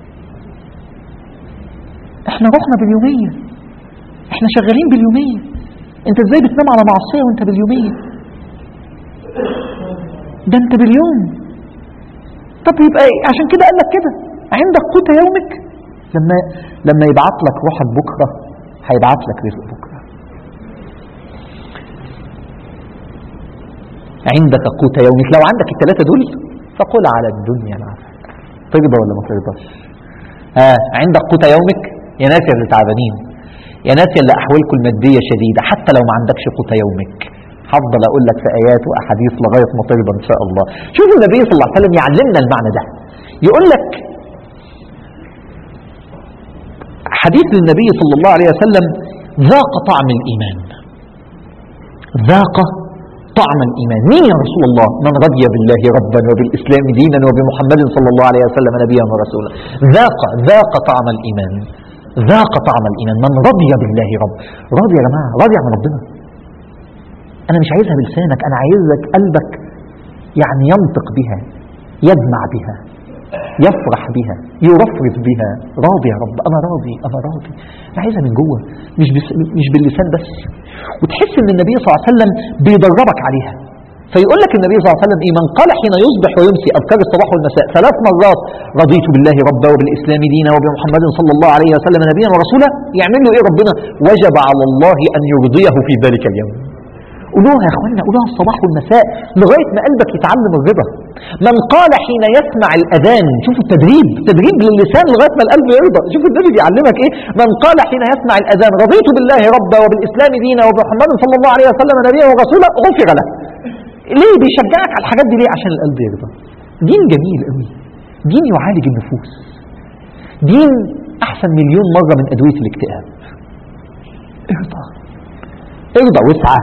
احنا رحنا باليومية احنا شغالين باليومية انت ازاي بتنام على معصية وانت باليومية ده انت باليوم طب يبقى ايه عشان كده قال لك كده عندك قوت يومك لما لما يبعت لك روحك بكره هيبعت لك رزق بكره عندك قوت يومك لو عندك الثلاثه دول فقل على الدنيا العافيه ترضى ولا ما ترضاش ها عندك قوت يومك يا ناس يا اللي تعبانين يا ناس يا اللي احوالكم الماديه شديده حتى لو ما عندكش قوت يومك هفضل اقول لك في ايات واحاديث لغايه ما ترضى ان شاء الله شوفوا النبي صلى الله عليه وسلم يعلمنا المعنى ده يقول لك حديث للنبي صلى الله عليه وسلم ذاق طعم الايمان ذاق طعم الإيمان مين يا رسول الله من رضي بالله ربا وبالإسلام دينا وبمحمد صلى الله عليه وسلم نبيا ورسولا ذاق ذاق طعم الإيمان ذاق طعم الإيمان من رضي بالله رب راضي يا جماعة راضي عن ربنا أنا مش عايزها بلسانك أنا عايزك قلبك يعني ينطق بها يدمع بها يفرح بها يرفرف بها راضي يا رب انا راضي انا راضي انا عايزها من جوه مش بس مش باللسان بس وتحس ان النبي صلى الله عليه وسلم بيدربك عليها فيقول لك النبي صلى الله عليه وسلم ايه من قال حين يصبح ويمسي اذكار الصباح والمساء ثلاث مرات رضيت بالله ربا وبالاسلام دينا وبمحمد صلى الله عليه وسلم نبيا ورسولا يعمل له ايه ربنا وجب على الله ان يرضيه في ذلك اليوم قولوها يا اخوانا قولوها الصباح والمساء لغايه ما قلبك يتعلم الرضا من قال حين يسمع الاذان شوفوا التدريب تدريب للسان لغايه ما القلب يرضى شوفوا النبي بيعلمك ايه من قال حين يسمع الاذان رضيت بالله ربا وبالاسلام دينا وبمحمد صلى الله عليه وسلم نبيا ورسولا غفر له ليه بيشجعك على الحاجات دي ليه عشان القلب يرضى دين جميل قوي دين يعالج النفوس دين احسن مليون مره من ادويه الاكتئاب ارضى ارضى واسعى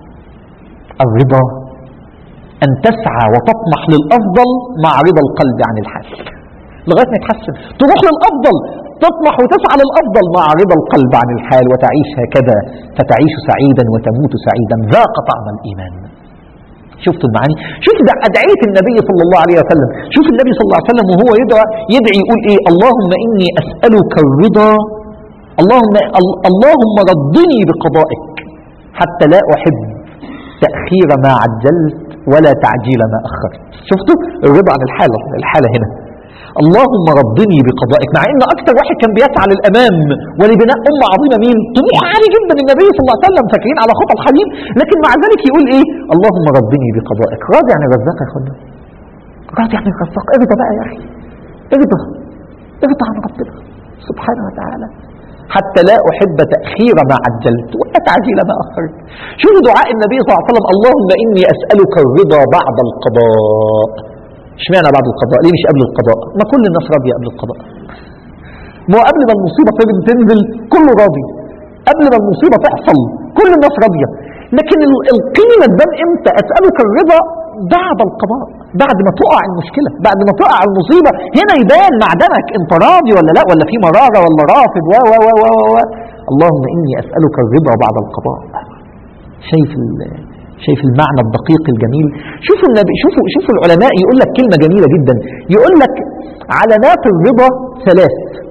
الرضا أن تسعى وتطمح للأفضل مع رضا القلب عن الحال لغاية ما يتحسن تروح للأفضل تطمح وتسعى للأفضل مع رضا القلب عن الحال وتعيش هكذا فتعيش سعيدا وتموت سعيدا ذاق طعم الإيمان شفتوا المعاني شوف ده أدعية النبي صلى الله عليه وسلم شوف النبي صلى الله عليه وسلم وهو يدعى يدعي يقول إيه اللهم إني أسألك الرضا اللهم اللهم رضني بقضائك حتى لا أحب تأخير ما عجلت ولا تعجيل ما أخرت شفتوا الرضا عن الحالة الحالة هنا اللهم رضني بقضائك مع ان اكتر واحد كان بيسعى للامام ولبناء امه عظيمه مين طموح عالي جدا النبي صلى الله عليه وسلم فاكرين على خطى الحليم لكن مع ذلك يقول ايه اللهم رضني بقضائك راضي عن الرزاق يا اخوانا راضي عن الرزاق ارضى بقى يا اخي ارضى ارضى عن ربنا سبحانه وتعالى حتى لا أحب تأخير ما عجلت ولا تعجيل ما أخرت شوفوا دعاء النبي صلى الله عليه وسلم اللهم إني أسألك الرضا بعد القضاء اشمعنى بعد القضاء ليه مش قبل القضاء ما كل الناس راضية قبل القضاء ما هو قبل ما المصيبة تنزل كله راضي قبل ما المصيبة تحصل كل الناس راضية لكن القيمة تبان امتى أسألك الرضا بعد القضاء بعد ما تقع المشكلة بعد ما تقع المصيبة هنا يبان معدنك انت راضي ولا لا ولا في مرارة ولا رافض و و و و و اللهم إني أسألك الرضا بعد القضاء شايف شايف المعنى الدقيق الجميل شوفوا النبي شوفوا شوفوا العلماء يقول لك كلمة جميلة جدا يقول لك علامات الرضا ثلاث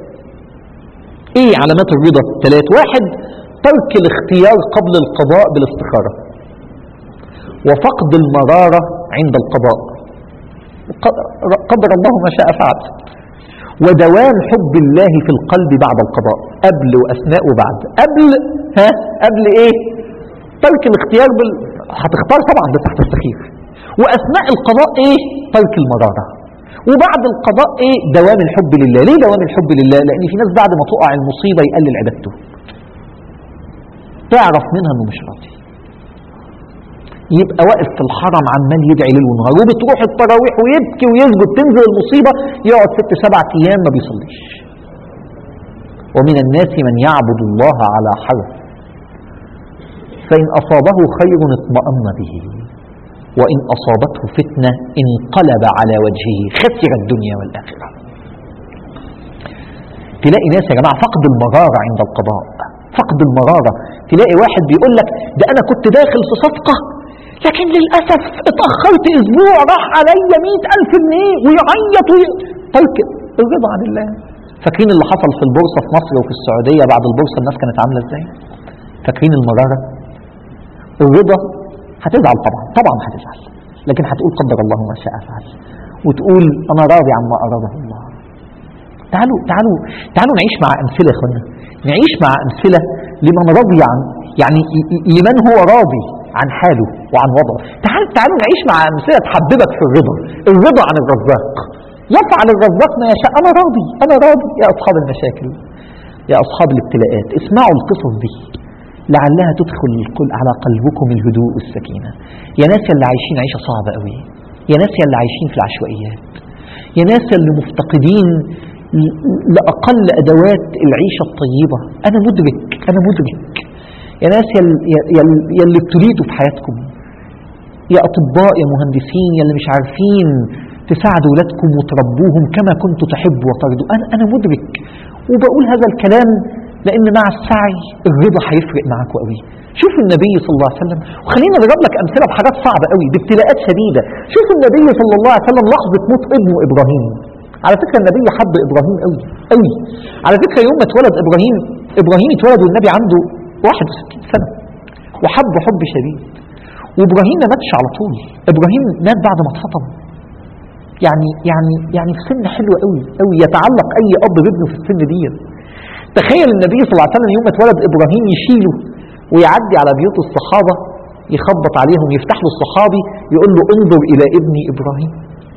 ايه علامات الرضا ثلاث واحد ترك الاختيار قبل القضاء بالاستخارة وفقد المرارة عند القضاء قدر الله ما شاء فعل ودوام حب الله في القلب بعد القضاء قبل وأثناء وبعد قبل ها قبل ايه ترك الاختيار بال... هتختار طبعا بس هتستخير وأثناء القضاء ايه ترك المرارة وبعد القضاء ايه دوام الحب لله ليه دوام الحب لله لان في ناس بعد ما تقع المصيبة يقلل عبادته تعرف منها انه مش راضي يبقى واقف في الحرم عمال يدعي ليل ونهار وبتروح التراويح ويبكي ويسجد تنزل المصيبة يقعد ست سبع أيام ما بيصليش ومن الناس من يعبد الله على حرف فإن أصابه خير اطمأن به وإن أصابته فتنة انقلب على وجهه خسر الدنيا والآخرة تلاقي ناس يا جماعة فقد المرارة عند القضاء فقد المرارة تلاقي واحد بيقول لك ده أنا كنت داخل في صفقة لكن للأسف اتأخرت أسبوع راح عليا مئة ألف جنيه ويعيط وي... ترك الرضا عن الله فاكرين اللي حصل في البورصة في مصر وفي السعودية بعد البورصة الناس كانت عاملة ازاي فاكرين المرارة الرضا هتزعل طبعا طبعا هتزعل لكن هتقول قدر الله ما شاء فعل وتقول أنا راضي عما أراده الله تعالوا تعالوا تعالوا نعيش مع أمثلة يا اخوانا نعيش مع أمثلة لمن رضي عن يعني لمن هو راضي عن حاله وعن وضعه تعال تعالوا نعيش مع أمثلة تحببك في الرضا الرضا عن الرزاق يفعل الرزاق ما يشاء أنا راضي أنا راضي يا أصحاب المشاكل يا أصحاب الابتلاءات اسمعوا القصص دي لعلها تدخل على قلبكم الهدوء والسكينة يا ناس اللي عايشين عيشة صعبة قوي يا ناس اللي عايشين في العشوائيات يا ناس اللي مفتقدين لأقل أدوات العيشة الطيبة أنا مدرك أنا مدرك يا ناس يلي ابتليتوا في حياتكم يا أطباء يا مهندسين يا اللي مش عارفين تساعدوا ولادكم وتربوهم كما كنتوا تحبوا وترضوا أنا, أنا مدرك وبقول هذا الكلام لأن مع السعي الرضا هيفرق معاكوا قوي شوف النبي صلى الله عليه وسلم وخلينا نضرب لك أمثلة بحاجات صعبة قوي بابتلاءات شديدة شوف النبي صلى الله عليه وسلم لحظة موت ابنه إبراهيم على فكرة النبي حب إبراهيم قوي قوي على فكرة يوم ما اتولد إبراهيم إبراهيم اتولد والنبي عنده 61 سنة وحب حب شديد وإبراهيم ما ماتش على طول إبراهيم مات بعد ما اتفطم يعني يعني يعني في سن حلو قوي قوي يتعلق أي أب بابنه في السن دي تخيل النبي صلى الله عليه وسلم يوم ما اتولد إبراهيم يشيله ويعدي على بيوت الصحابة يخبط عليهم يفتح له الصحابي يقول له انظر إلى ابني إبراهيم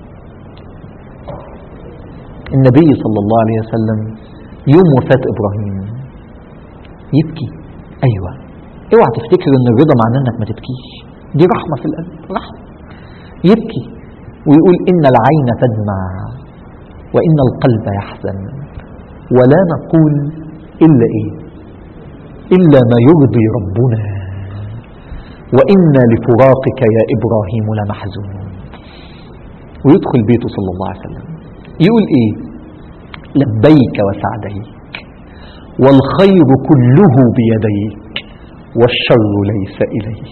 النبي صلى الله عليه وسلم يوم وفاة إبراهيم يبكي أيوة اوعى تفتكر ان الرضا معناه انك ما تبكيش دي رحمة في القلب رحمة يبكي ويقول إن العين تدمع وإن القلب يحزن ولا نقول إلا إيه إلا ما يرضي ربنا وإنا لفراقك يا إبراهيم لمحزونون ويدخل بيته صلى الله عليه وسلم يقول إيه لبيك وسعديك والخير كله بيديك والشر ليس إليك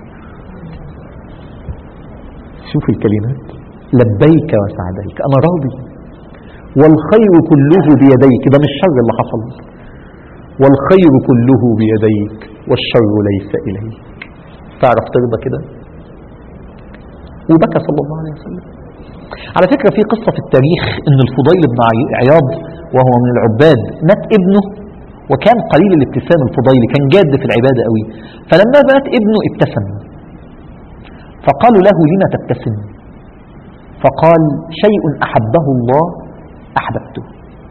شوف الكلمات لبيك وسعديك أنا راضي والخير كله بيديك ده مش شر اللي حصل والخير كله بيديك والشر ليس إليك تعرف ترضى كده وبكى صلى الله عليه وسلم على فكرة في قصة في التاريخ ان الفضيل بن عياض وهو من العباد مات ابنه وكان قليل الابتسام الفضيل كان جاد في العبادة قوي فلما مات ابنه ابتسم فقالوا له لما تبتسم فقال شيء أحبه الله أحببته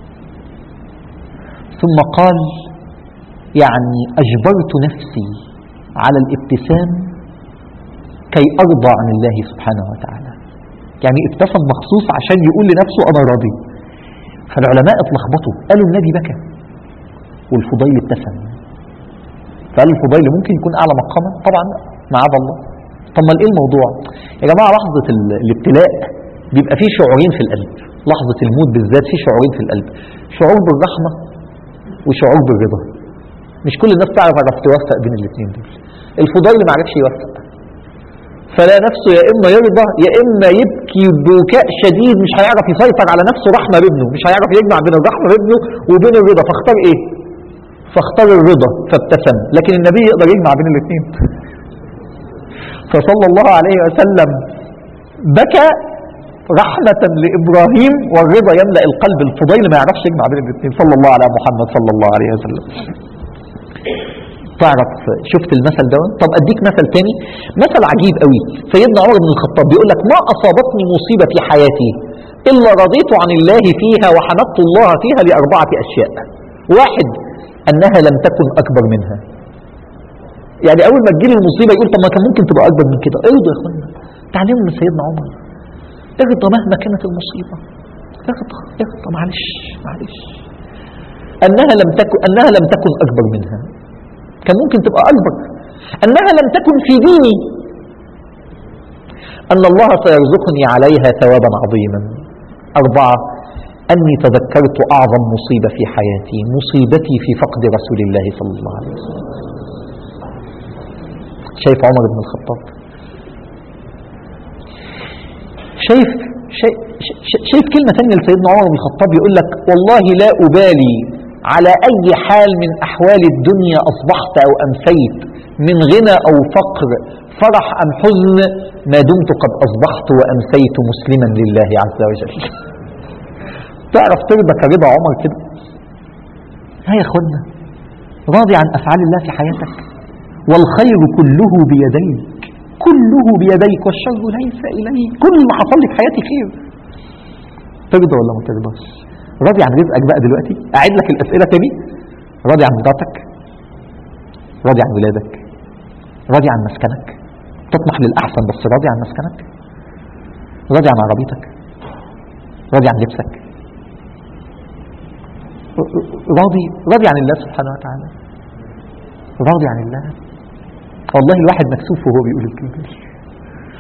ثم قال يعني أجبرت نفسي على الابتسام كي أرضى عن الله سبحانه وتعالى يعني ابتسم مخصوص عشان يقول لنفسه أنا راضي فالعلماء اتلخبطوا قالوا النبي بكى والفضيل ابتسم فقال الفضيل ممكن يكون أعلى مقاما طبعا معاذ الله طب ما ايه الموضوع يا جماعة لحظة الابتلاء بيبقى فيه شعورين في القلب لحظة الموت بالذات فيه شعورين في القلب شعور بالرحمة وشعور بالرضا مش كل الناس تعرف تعرف توفق بين الاثنين دول الفضيل ما عرفش يوفق فلا نفسه يا إما يرضى يا إما يبكي بكاء شديد مش هيعرف يسيطر على نفسه رحمة بابنه مش هيعرف يجمع بين الرحمة بابنه وبين الرضا فاختار إيه فاختار الرضا فابتسم لكن النبي يقدر يجمع بين الاثنين فصلى الله عليه وسلم بكى رحمة لإبراهيم والرضا يملأ القلب الفضيل ما يعرفش يجمع بين الاثنين صلى الله على محمد صلى الله عليه وسلم تعرف شفت المثل ده طب اديك مثل تاني مثل عجيب قوي سيدنا عمر بن الخطاب بيقول لك ما اصابتني مصيبه في حياتي الا رضيت عن الله فيها وحمدت الله فيها لاربعه اشياء واحد انها لم تكن اكبر منها يعني اول ما تجيلي المصيبه يقول طب ما كان ممكن تبقى اكبر من كده ارضى يا اخوانا تعلموا من سيدنا عمر ارضى مهما كانت المصيبه ارضى ارضى معلش معلش انها لم تكن انها لم تكن اكبر منها كان ممكن تبقى أكبر أنها لم تكن في ديني أن الله سيرزقني عليها ثوابا عظيما أربعة أني تذكرت أعظم مصيبة في حياتي مصيبتي في فقد رسول الله صلى الله عليه وسلم شايف عمر بن الخطاب شايف شايف, شايف كلمة ثانية لسيدنا عمر بن الخطاب يقول لك والله لا أبالي على أي حال من أحوال الدنيا أصبحت أو أمسيت من غنى أو فقر فرح أم حزن ما دمت قد أصبحت وأمسيت مسلما لله عز وجل تعرف ترضى كرضا عمر كده ها يا اخوانا راضي عن أفعال الله في حياتك والخير كله بيديك كله بيديك والشر ليس إليك كل ما حصل لك حياتي خير ترضى ولا ما ترضاش راضي عن رزقك بقى دلوقتي أعيد لك الأسئلة تاني راضي عن مراتك راضي عن ولادك راضي عن مسكنك تطمح للأحسن بس راضي عن مسكنك راضي عن عربيتك راضي عن لبسك راضي راضي عن الله سبحانه وتعالى راضي عن الله والله الواحد مكسوف وهو بيقول الكلمة دي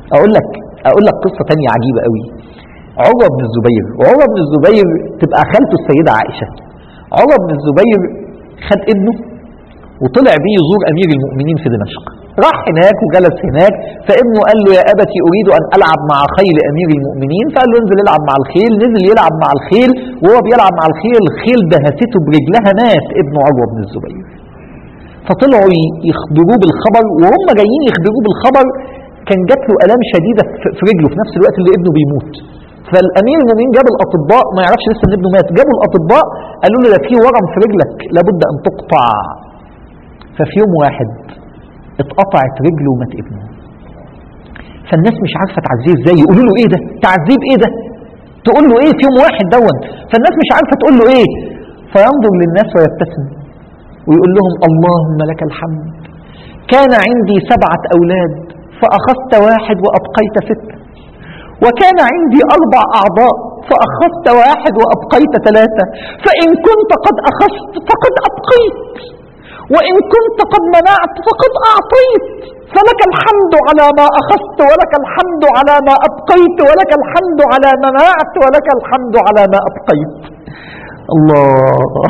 اقول لك اقول لك قصه تانية عجيبه قوي عروه بن الزبير وعروه بن الزبير تبقى خالته السيده عائشه عروه بن الزبير خد ابنه وطلع بيه يزور امير المؤمنين في دمشق راح هناك وجلس هناك فابنه قال له يا ابتي اريد ان العب مع خيل امير المؤمنين فقال له انزل العب مع الخيل نزل يلعب مع الخيل وهو بيلعب مع الخيل الخيل دهسته برجلها مات ابنه عروه بن الزبير فطلعوا ي- يخبروه بالخبر وهم جايين يخبروه بالخبر كان جات له الام شديده في- في رجله في نفس الوقت اللي ابنه بيموت فالامير المؤمنين جاب الاطباء ما يعرفش لسه ان ابنه مات جابوا الاطباء قالوا له ده في ورم في رجلك لابد ان تقطع ففي يوم واحد اتقطعت رجله ومات ابنه فالناس مش عارفه تعزيه ازاي يقولوا له ايه ده تعذيب ايه ده تقول له ايه في يوم واحد دون فالناس مش عارفه تقول له ايه فينظر للناس ويبتسم ويقول لهم اللهم لك الحمد كان عندي سبعة أولاد فأخذت واحد وأبقيت ستة وكان عندي أربع أعضاء فأخذت واحد وأبقيت ثلاثة فإن كنت قد أخذت فقد أبقيت وإن كنت قد منعت فقد أعطيت فلك الحمد على ما أخذت ولك الحمد على ما أبقيت ولك الحمد على ما منعت ولك الحمد على ما أبقيت الله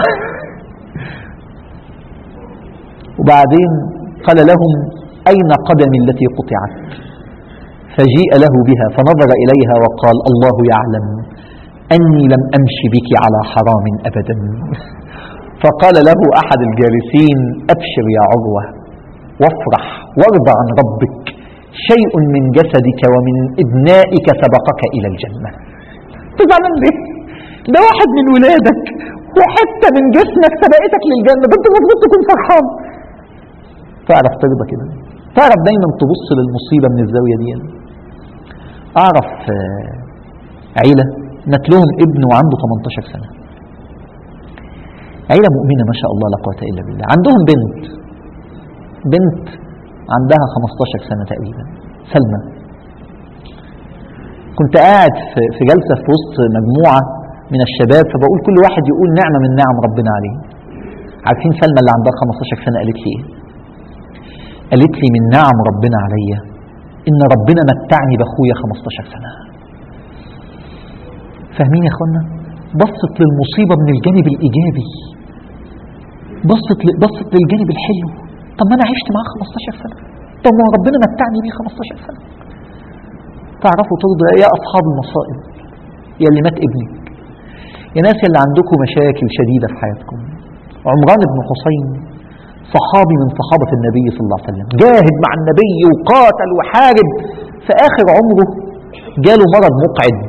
وبعدين قال لهم أين قدمي التي قطعت فجيء له بها فنظر إليها وقال الله يعلم أني لم أمش بك على حرام أبدا فقال له أحد الجالسين أبشر يا عروة وافرح وارضى عن ربك شيء من جسدك ومن ابنائك سبقك إلى الجنة تزعلان ليه؟ ده واحد من ولادك وحتة من جسمك سبقتك للجنة ده انت المفروض تكون فرحان تعرف ترضى كده تعرف دايما تبص للمصيبة من الزاوية دي أعرف آه، عيلة مات لهم ابن وعنده 18 سنة عيلة مؤمنة ما شاء الله لا قوة إلا بالله عندهم بنت بنت عندها 15 سنة تقريبا سلمى كنت قاعد في في جلسة في وسط مجموعة من الشباب فبقول كل واحد يقول نعمة من نعم ربنا عليه عارفين سلمى اللي عندها 15 سنة قالت لي ايه قالت لي من نعم ربنا عليا ان ربنا متعني باخويا 15 سنة فاهمين يا اخوانا بصت للمصيبة من الجانب الايجابي بصت ل... بصت للجانب الحلو طب ما انا عشت معاه 15 سنة طب ما هو ربنا متعني بيه 15 سنة تعرفوا ترضوا يا اصحاب المصائب يا اللي مات ابنك يا ناس اللي عندكم مشاكل شديدة في حياتكم عمران بن حسين صحابي من صحابة النبي صلى الله عليه وسلم جاهد مع النبي وقاتل وحارب في آخر عمره جاله مرض مقعد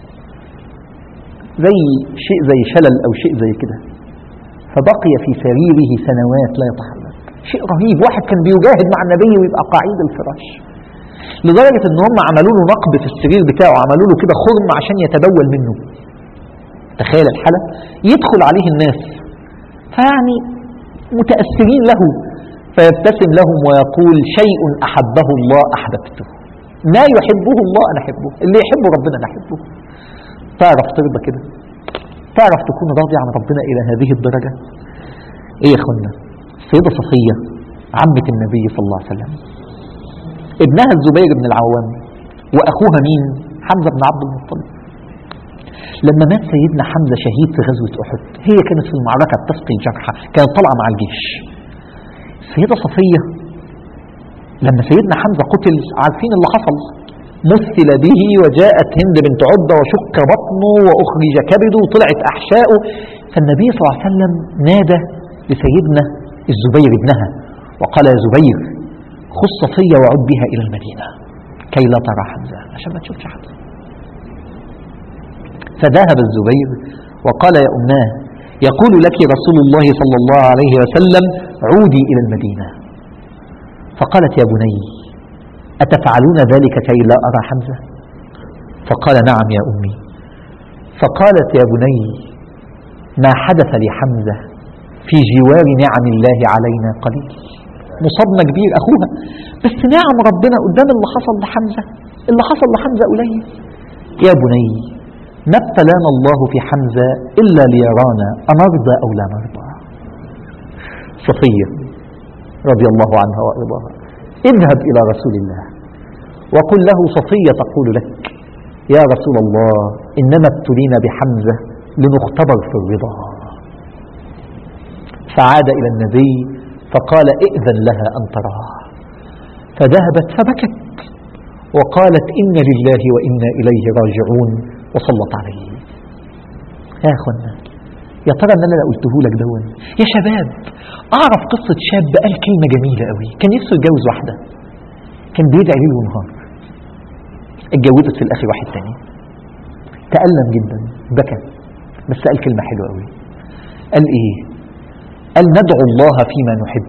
زي شيء زي شلل أو شيء زي كده فبقي في سريره سنوات لا يتحرك شيء رهيب واحد كان بيجاهد مع النبي ويبقى قاعد الفراش لدرجة ان هم عملوا له نقب في السرير بتاعه عملوا له كده خرم عشان يتبول منه تخيل الحالة يدخل عليه الناس فيعني متأثرين له فيبتسم لهم ويقول شيء أحبه الله أحببته ما يحبه الله أنا أحبه اللي يحبه ربنا أنا أحبه تعرف ترضى كده تعرف تكون راضي عن ربنا إلى هذه الدرجة إيه يا أخوانا السيدة صفية عمة النبي صلى الله عليه وسلم ابنها الزبير بن العوام وأخوها مين حمزة بن عبد المطلب لما مات سيدنا حمزة شهيد في غزوة أحد هي كانت في المعركة بتسقي الجرحى كانت طالعة مع الجيش السيدة صفية لما سيدنا حمزة قتل عارفين اللي حصل مثل به وجاءت هند بنت عتبة وشق بطنه وأخرج كبده وطلعت أحشاؤه فالنبي صلى الله عليه وسلم نادى لسيدنا الزبير ابنها وقال يا زبير خذ صفية وعد بها إلى المدينة كي لا ترى حمزة عشان ما تشوفش حمزة فذهب الزبير وقال يا أماه يقول لك رسول الله صلى الله عليه وسلم عودي إلى المدينة فقالت يا بني أتفعلون ذلك كي لا أرى حمزة فقال نعم يا أمي فقالت يا بني ما حدث لحمزة في جوار نعم الله علينا قليل مصابنا كبير أخوها بس نعم ربنا قدام اللي حصل لحمزة اللي حصل لحمزة قليل يا بني ما ابتلانا الله في حمزة إلا ليرانا أنرضى أو لا نرضى صفية رضي الله عنها وأرضاها اذهب إلى رسول الله وقل له صفية تقول لك يا رسول الله إنما ابتلينا بحمزة لنختبر في الرضا فعاد إلى النبي فقال ائذن لها أن تراه فذهبت فبكت وقالت إن لله وإنا إليه راجعون وصلت عليه يا أخوانا يا ترى ان انا قلته لك دون يا شباب اعرف قصه شاب قال كلمه جميله قوي كان نفسه يتجوز واحده كان بيدعي ليل ونهار اتجوزت في الاخر واحد تاني تألم جدا بكى بس قال كلمه حلوه قوي قال ايه قال ندعو الله فيما نحب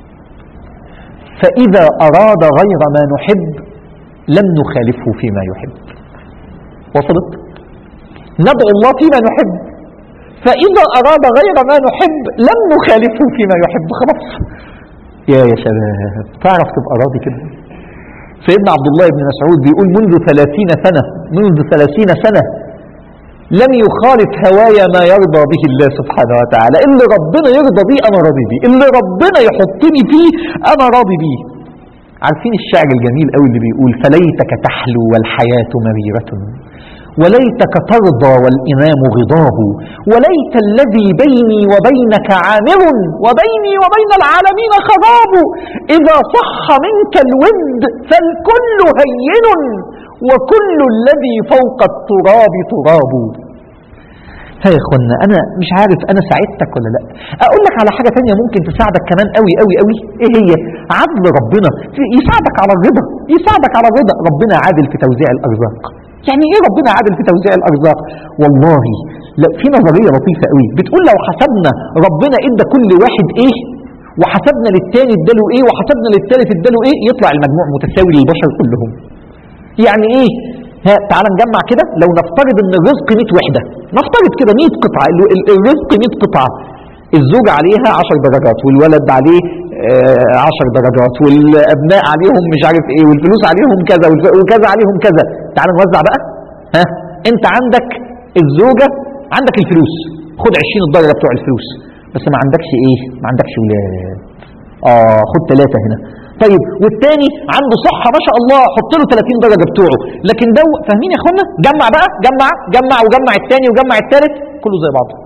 فاذا اراد غير ما نحب لم نخالفه فيما يحب وصلت ندعو الله فيما نحب فإذا أراد غير ما نحب لم نخالفه فيما يحب خلاص يا يا شباب تعرف تبقى راضي كده سيدنا عبد الله بن مسعود بيقول منذ ثلاثين سنة منذ ثلاثين سنة لم يخالف هوايا ما يرضى به الله سبحانه وتعالى اللي ربنا يرضى بيه أنا راضي بيه اللي ربنا يحطني فيه أنا راضي بيه عارفين الشعر الجميل قوي اللي بيقول فليتك تحلو والحياة مريرة وليتك ترضى والإمام غضاه وليت الذي بيني وبينك عامر وبيني وبين العالمين خضاب إذا صح منك الود فالكل هين وكل الذي فوق التراب تراب ها يا اخوانا انا مش عارف انا ساعدتك ولا لا اقول لك على حاجه تانية ممكن تساعدك كمان قوي قوي قوي ايه هي عدل ربنا يساعدك على الرضا يساعدك على الرضا ربنا عادل في توزيع الارزاق يعني ايه ربنا عادل في توزيع الارزاق والله لا في نظريه لطيفه قوي بتقول لو حسبنا ربنا ادى كل واحد ايه وحسبنا للتاني اداله ايه وحسبنا للتالت اداله ايه يطلع المجموع متساوي للبشر كلهم يعني ايه ها تعال نجمع كده لو نفترض ان الرزق 100 وحده نفترض كده 100 قطعه ال- ال- الرزق 100 قطعه الزوج عليها 10 درجات والولد عليه آه، 10 درجات والابناء عليهم مش عارف ايه والفلوس عليهم كذا والف- وكذا عليهم كذا تعال نوزع بقى ها انت عندك الزوجه عندك الفلوس خد 20 الدرجه بتوع الفلوس بس ما عندكش ايه ما عندكش ولاد اه خد ثلاثه هنا طيب والتاني عنده صحة ما شاء الله حط له 30 درجة بتوعه لكن ده فاهمين يا اخوانا جمع بقى جمع جمع وجمع التاني وجمع التالت كله زي بعضه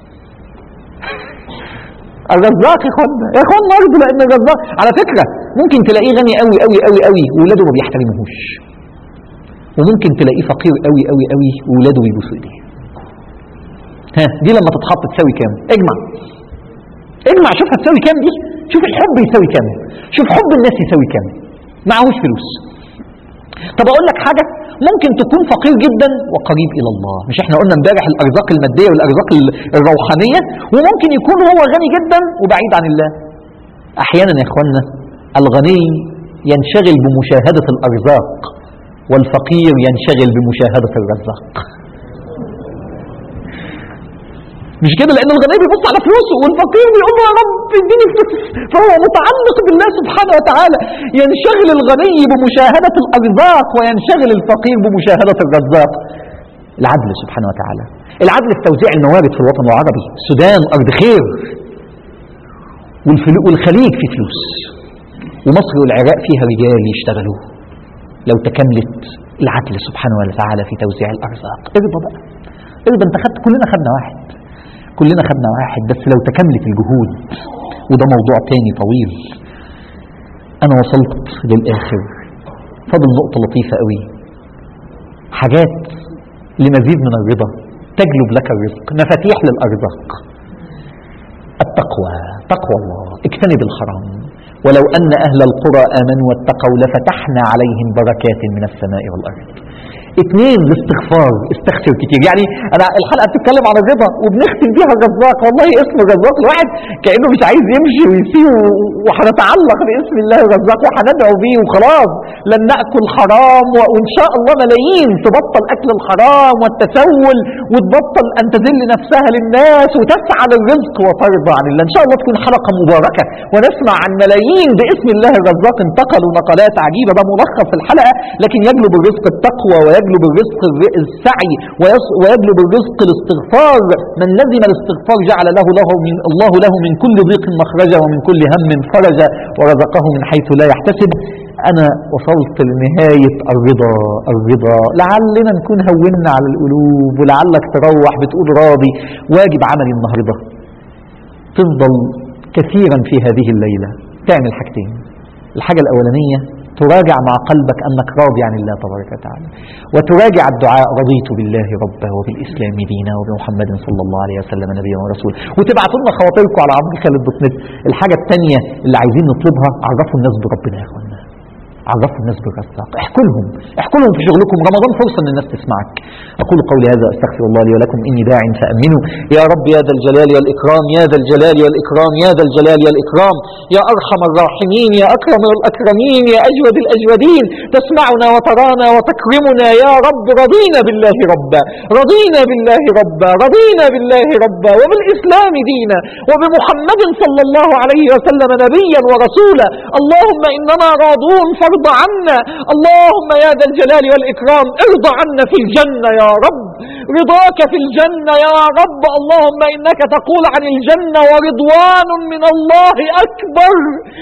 الرزاق يا اخوانا يا اخوانا برضه لان الرزاق على فكرة ممكن تلاقيه غني قوي قوي قوي قوي وولاده ما بيحترموهوش وممكن تلاقيه فقير قوي قوي قوي وولاده بيبوسوا ايديه ها دي لما تتحط تساوي كام اجمع اجمع شوف هتساوي كام دي شوف الحب يساوي كام شوف حب الناس يساوي كام معهوش فلوس طب اقول لك حاجه ممكن تكون فقير جدا وقريب الى الله مش احنا قلنا امبارح الارزاق الماديه والارزاق ال- الروحانيه وممكن يكون هو غني جدا وبعيد عن الله احيانا يا اخوانا الغني ينشغل بمشاهده الارزاق والفقير ينشغل بمشاهده الرزاق مش كده لان الغني بيبص على فلوسه والفقير بيقول له يا رب اديني فلوس فهو متعلق بالله سبحانه وتعالى ينشغل الغني بمشاهده الارزاق وينشغل الفقير بمشاهده الرزاق العدل سبحانه وتعالى العدل في توزيع الموارد في الوطن العربي السودان ارض خير والفلو والخليج فيه فلوس ومصر والعراق فيها رجال يشتغلوا لو تكملت العدل سبحانه وتعالى في توزيع الارزاق ارضى بقى ارضى انت خدت كلنا خدنا واحد كلنا خدنا واحد بس لو تكملت الجهود وده موضوع تاني طويل انا وصلت للاخر فاضل نقطة لطيفة قوي حاجات لمزيد من الرضا تجلب لك الرزق مفاتيح للأرزاق التقوى تقوى الله اجتنب الحرام ولو أن أهل القرى آمنوا واتقوا لفتحنا عليهم بركات من السماء والأرض اثنين الاستغفار استغفر كتير يعني انا الحلقه بتتكلم عن الرضا وبنختم بيها الرزاق والله اسم الرزاق الواحد كانه مش عايز يمشي ويسيب وهنتعلق باسم الله الرزاق وهندعو بيه وخلاص لن ناكل حرام و- وان شاء الله ملايين تبطل اكل الحرام والتسول وتبطل ان تذل نفسها للناس وتسعى للرزق وترضى عن الله ان شاء الله تكون حلقه مباركه ونسمع عن ملايين باسم الله الرزاق انتقلوا نقلات عجيبه ده ملخص الحلقه لكن يجلب الرزق التقوى ويجلب الرزق الر- السعي ويص- ويجلب الرزق الاستغفار من لزم الاستغفار جعل له له من الله له من كل ضيق مخرجا ومن كل هم فرجا ورزقه من حيث لا يحتسب أنا وصلت لنهاية الرضا الرضا لعلنا نكون هونا على القلوب ولعلك تروح بتقول راضي واجب عملي النهاردة تفضل كثيرا في هذه الليلة تعمل حاجتين الحاجة الأولانية تراجع مع قلبك أنك راضي عن الله تبارك وتعالى وتراجع الدعاء رضيت بالله ربا وبالإسلام دينا وبمحمد صلى الله عليه وسلم نبيا ورسولا وتبعتوا لنا خواطركم على عبد خالد دوت نت الحاجة الثانية اللي عايزين نطلبها عرفوا الناس بربنا يا اخوانا عرفوا الناس بالرزاق احكوا لهم احكوا لهم في شغلكم رمضان فرصة ان الناس تسمعك اقول قولي هذا استغفر الله لي ولكم اني داع فامنوا يا رب يا ذا الجلال والاكرام يا ذا الجلال والاكرام يا ذا الجلال والاكرام يا ارحم الراحمين يا اكرم الاكرمين يا اجود الاجودين تسمعنا وترانا وتكرمنا يا رب رضينا بالله ربا رضينا بالله ربا رضينا بالله ربا وبالاسلام دينا وبمحمد صلى الله عليه وسلم نبيا ورسولا اللهم اننا راضون فارض عنا اللهم يا ذا الجلال والإكرام ارضى عنا في الجنة يا رب رضاك في الجنة يا رب اللهم إنك تقول عن الجنة ورضوان من الله أكبر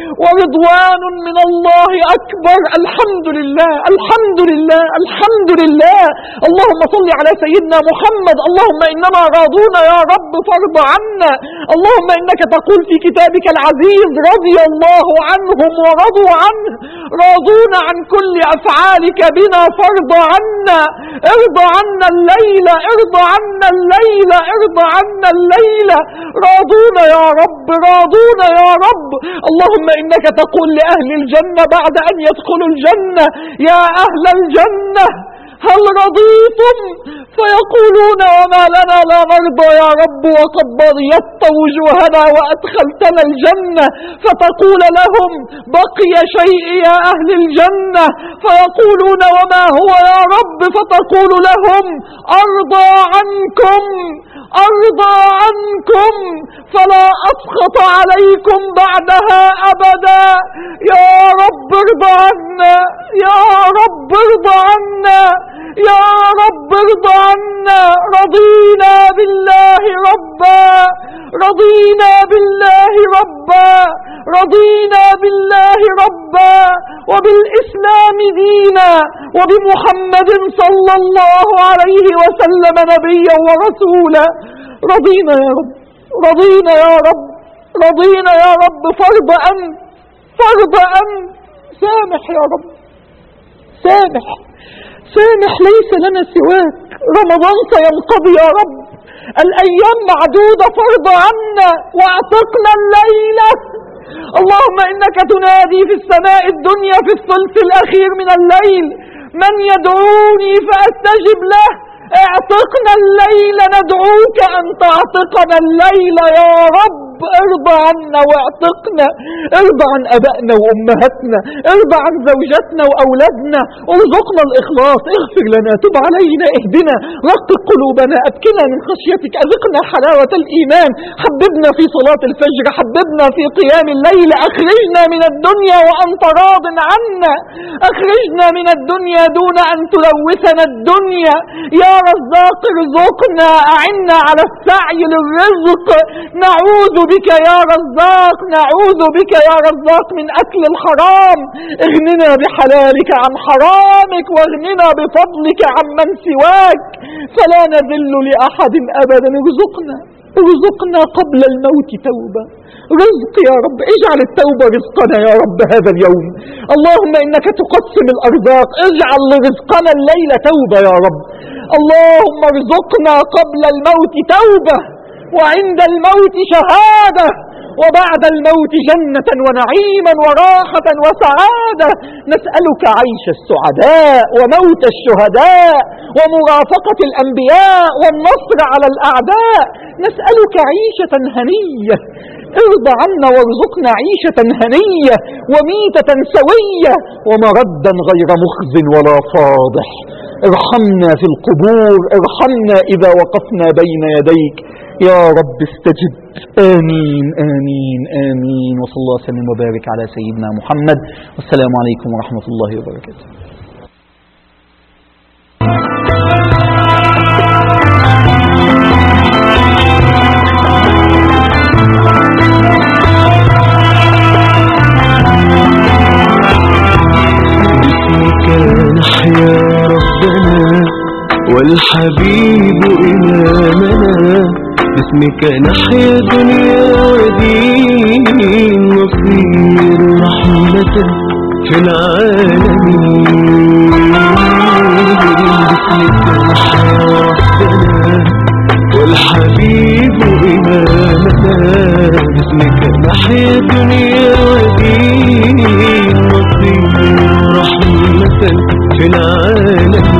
ورضوان من الله أكبر الحمد لله الحمد لله الحمد لله اللهم صل على سيدنا محمد اللهم إننا راضون يا رب فارض عنا اللهم إنك تقول في كتابك العزيز رضي الله عنهم ورضوا عنه راضون عن كل أفعالك بنا فارض عنا ارضى عنا الليلة ارضى عنا الليلة ارضى عنا الليلة راضون يا رب راضون يا رب اللهم إنك تقول لأهل الجنة بعد أن يدخلوا الجنة يا أهل الجنة هل رضيتم فيقولون وما لنا لا نرضى يا رب وقد بيضت وجوهنا وأدخلتنا الجنة فتقول لهم بقي شيء يا أهل الجنة فيقولون وما هو يا رب فتقول لهم أرضى عنكم أرضى عنكم فلا أسخط عليكم بعدها أبدا يا رب ارضى عنا يا رب ارضى عنا يا رب ارضى عنا رضينا بالله ربا رضينا بالله ربا رضينا بالله ربا وبالإسلام دينا وبمحمد صلى الله عليه وسلم نبيا ورسولا رضينا يا رب رضينا يا رب رضينا يا رب فرض أنت فرض أنت سامح يا رب سامح سامح ليس لنا سواك رمضان سينقضي يا رب الأيام معدودة فرض عنا واعتقنا الليلة اللهم إنك تنادي في السماء الدنيا في الثلث الأخير من الليل من يدعوني فأستجب له اعتقنا الليل ندعوك أن تعتقنا الليل يا رب ارضى عنا واعتقنا ارضى عن أبائنا وأمهاتنا ارضى عن زوجاتنا وأولادنا ارزقنا الإخلاص اغفر لنا تب علينا اهدنا رقق قلوبنا أبكنا من خشيتك أذقنا حلاوة الإيمان حببنا في صلاة الفجر حببنا في قيام الليل أخرجنا من الدنيا وأنت راض عنا أخرجنا من الدنيا دون أن تلوثنا الدنيا يا رزاق ارزقنا أعنا على السعي للرزق نعوذ بك يا رزاق نعوذ بك يا رزاق من أكل الحرام اغننا بحلالك عن حرامك واغننا بفضلك عمن سواك فلا نذل لأحد أبدا ارزقنا ارزقنا قبل الموت توبة رزق يا رب اجعل التوبة رزقنا يا رب هذا اليوم اللهم إنك تقسم الأرزاق اجعل لرزقنا الليلة توبة يا رب اللهم ارزقنا قبل الموت توبة وعند الموت شهادة وبعد الموت جنة ونعيما وراحة وسعادة نسألك عيش السعداء وموت الشهداء ومرافقة الأنبياء والنصر على الأعداء نسألك عيشة هنية ارضى عنا وارزقنا عيشة هنية وميتة سوية ومردا غير مخز ولا فاضح ارحمنا في القبور ارحمنا إذا وقفنا بين يديك يا رب استجب آمين آمين آمين وصلى الله وسلم وبارك على سيدنا محمد والسلام عليكم ورحمة الله وبركاته باسمك نحيا دنيا ودين نصير رحمة في العالمين باسمك نحيا ربنا والحبيب إمامنا باسمك نحيا دنيا ودين نصير رحمة في العالمين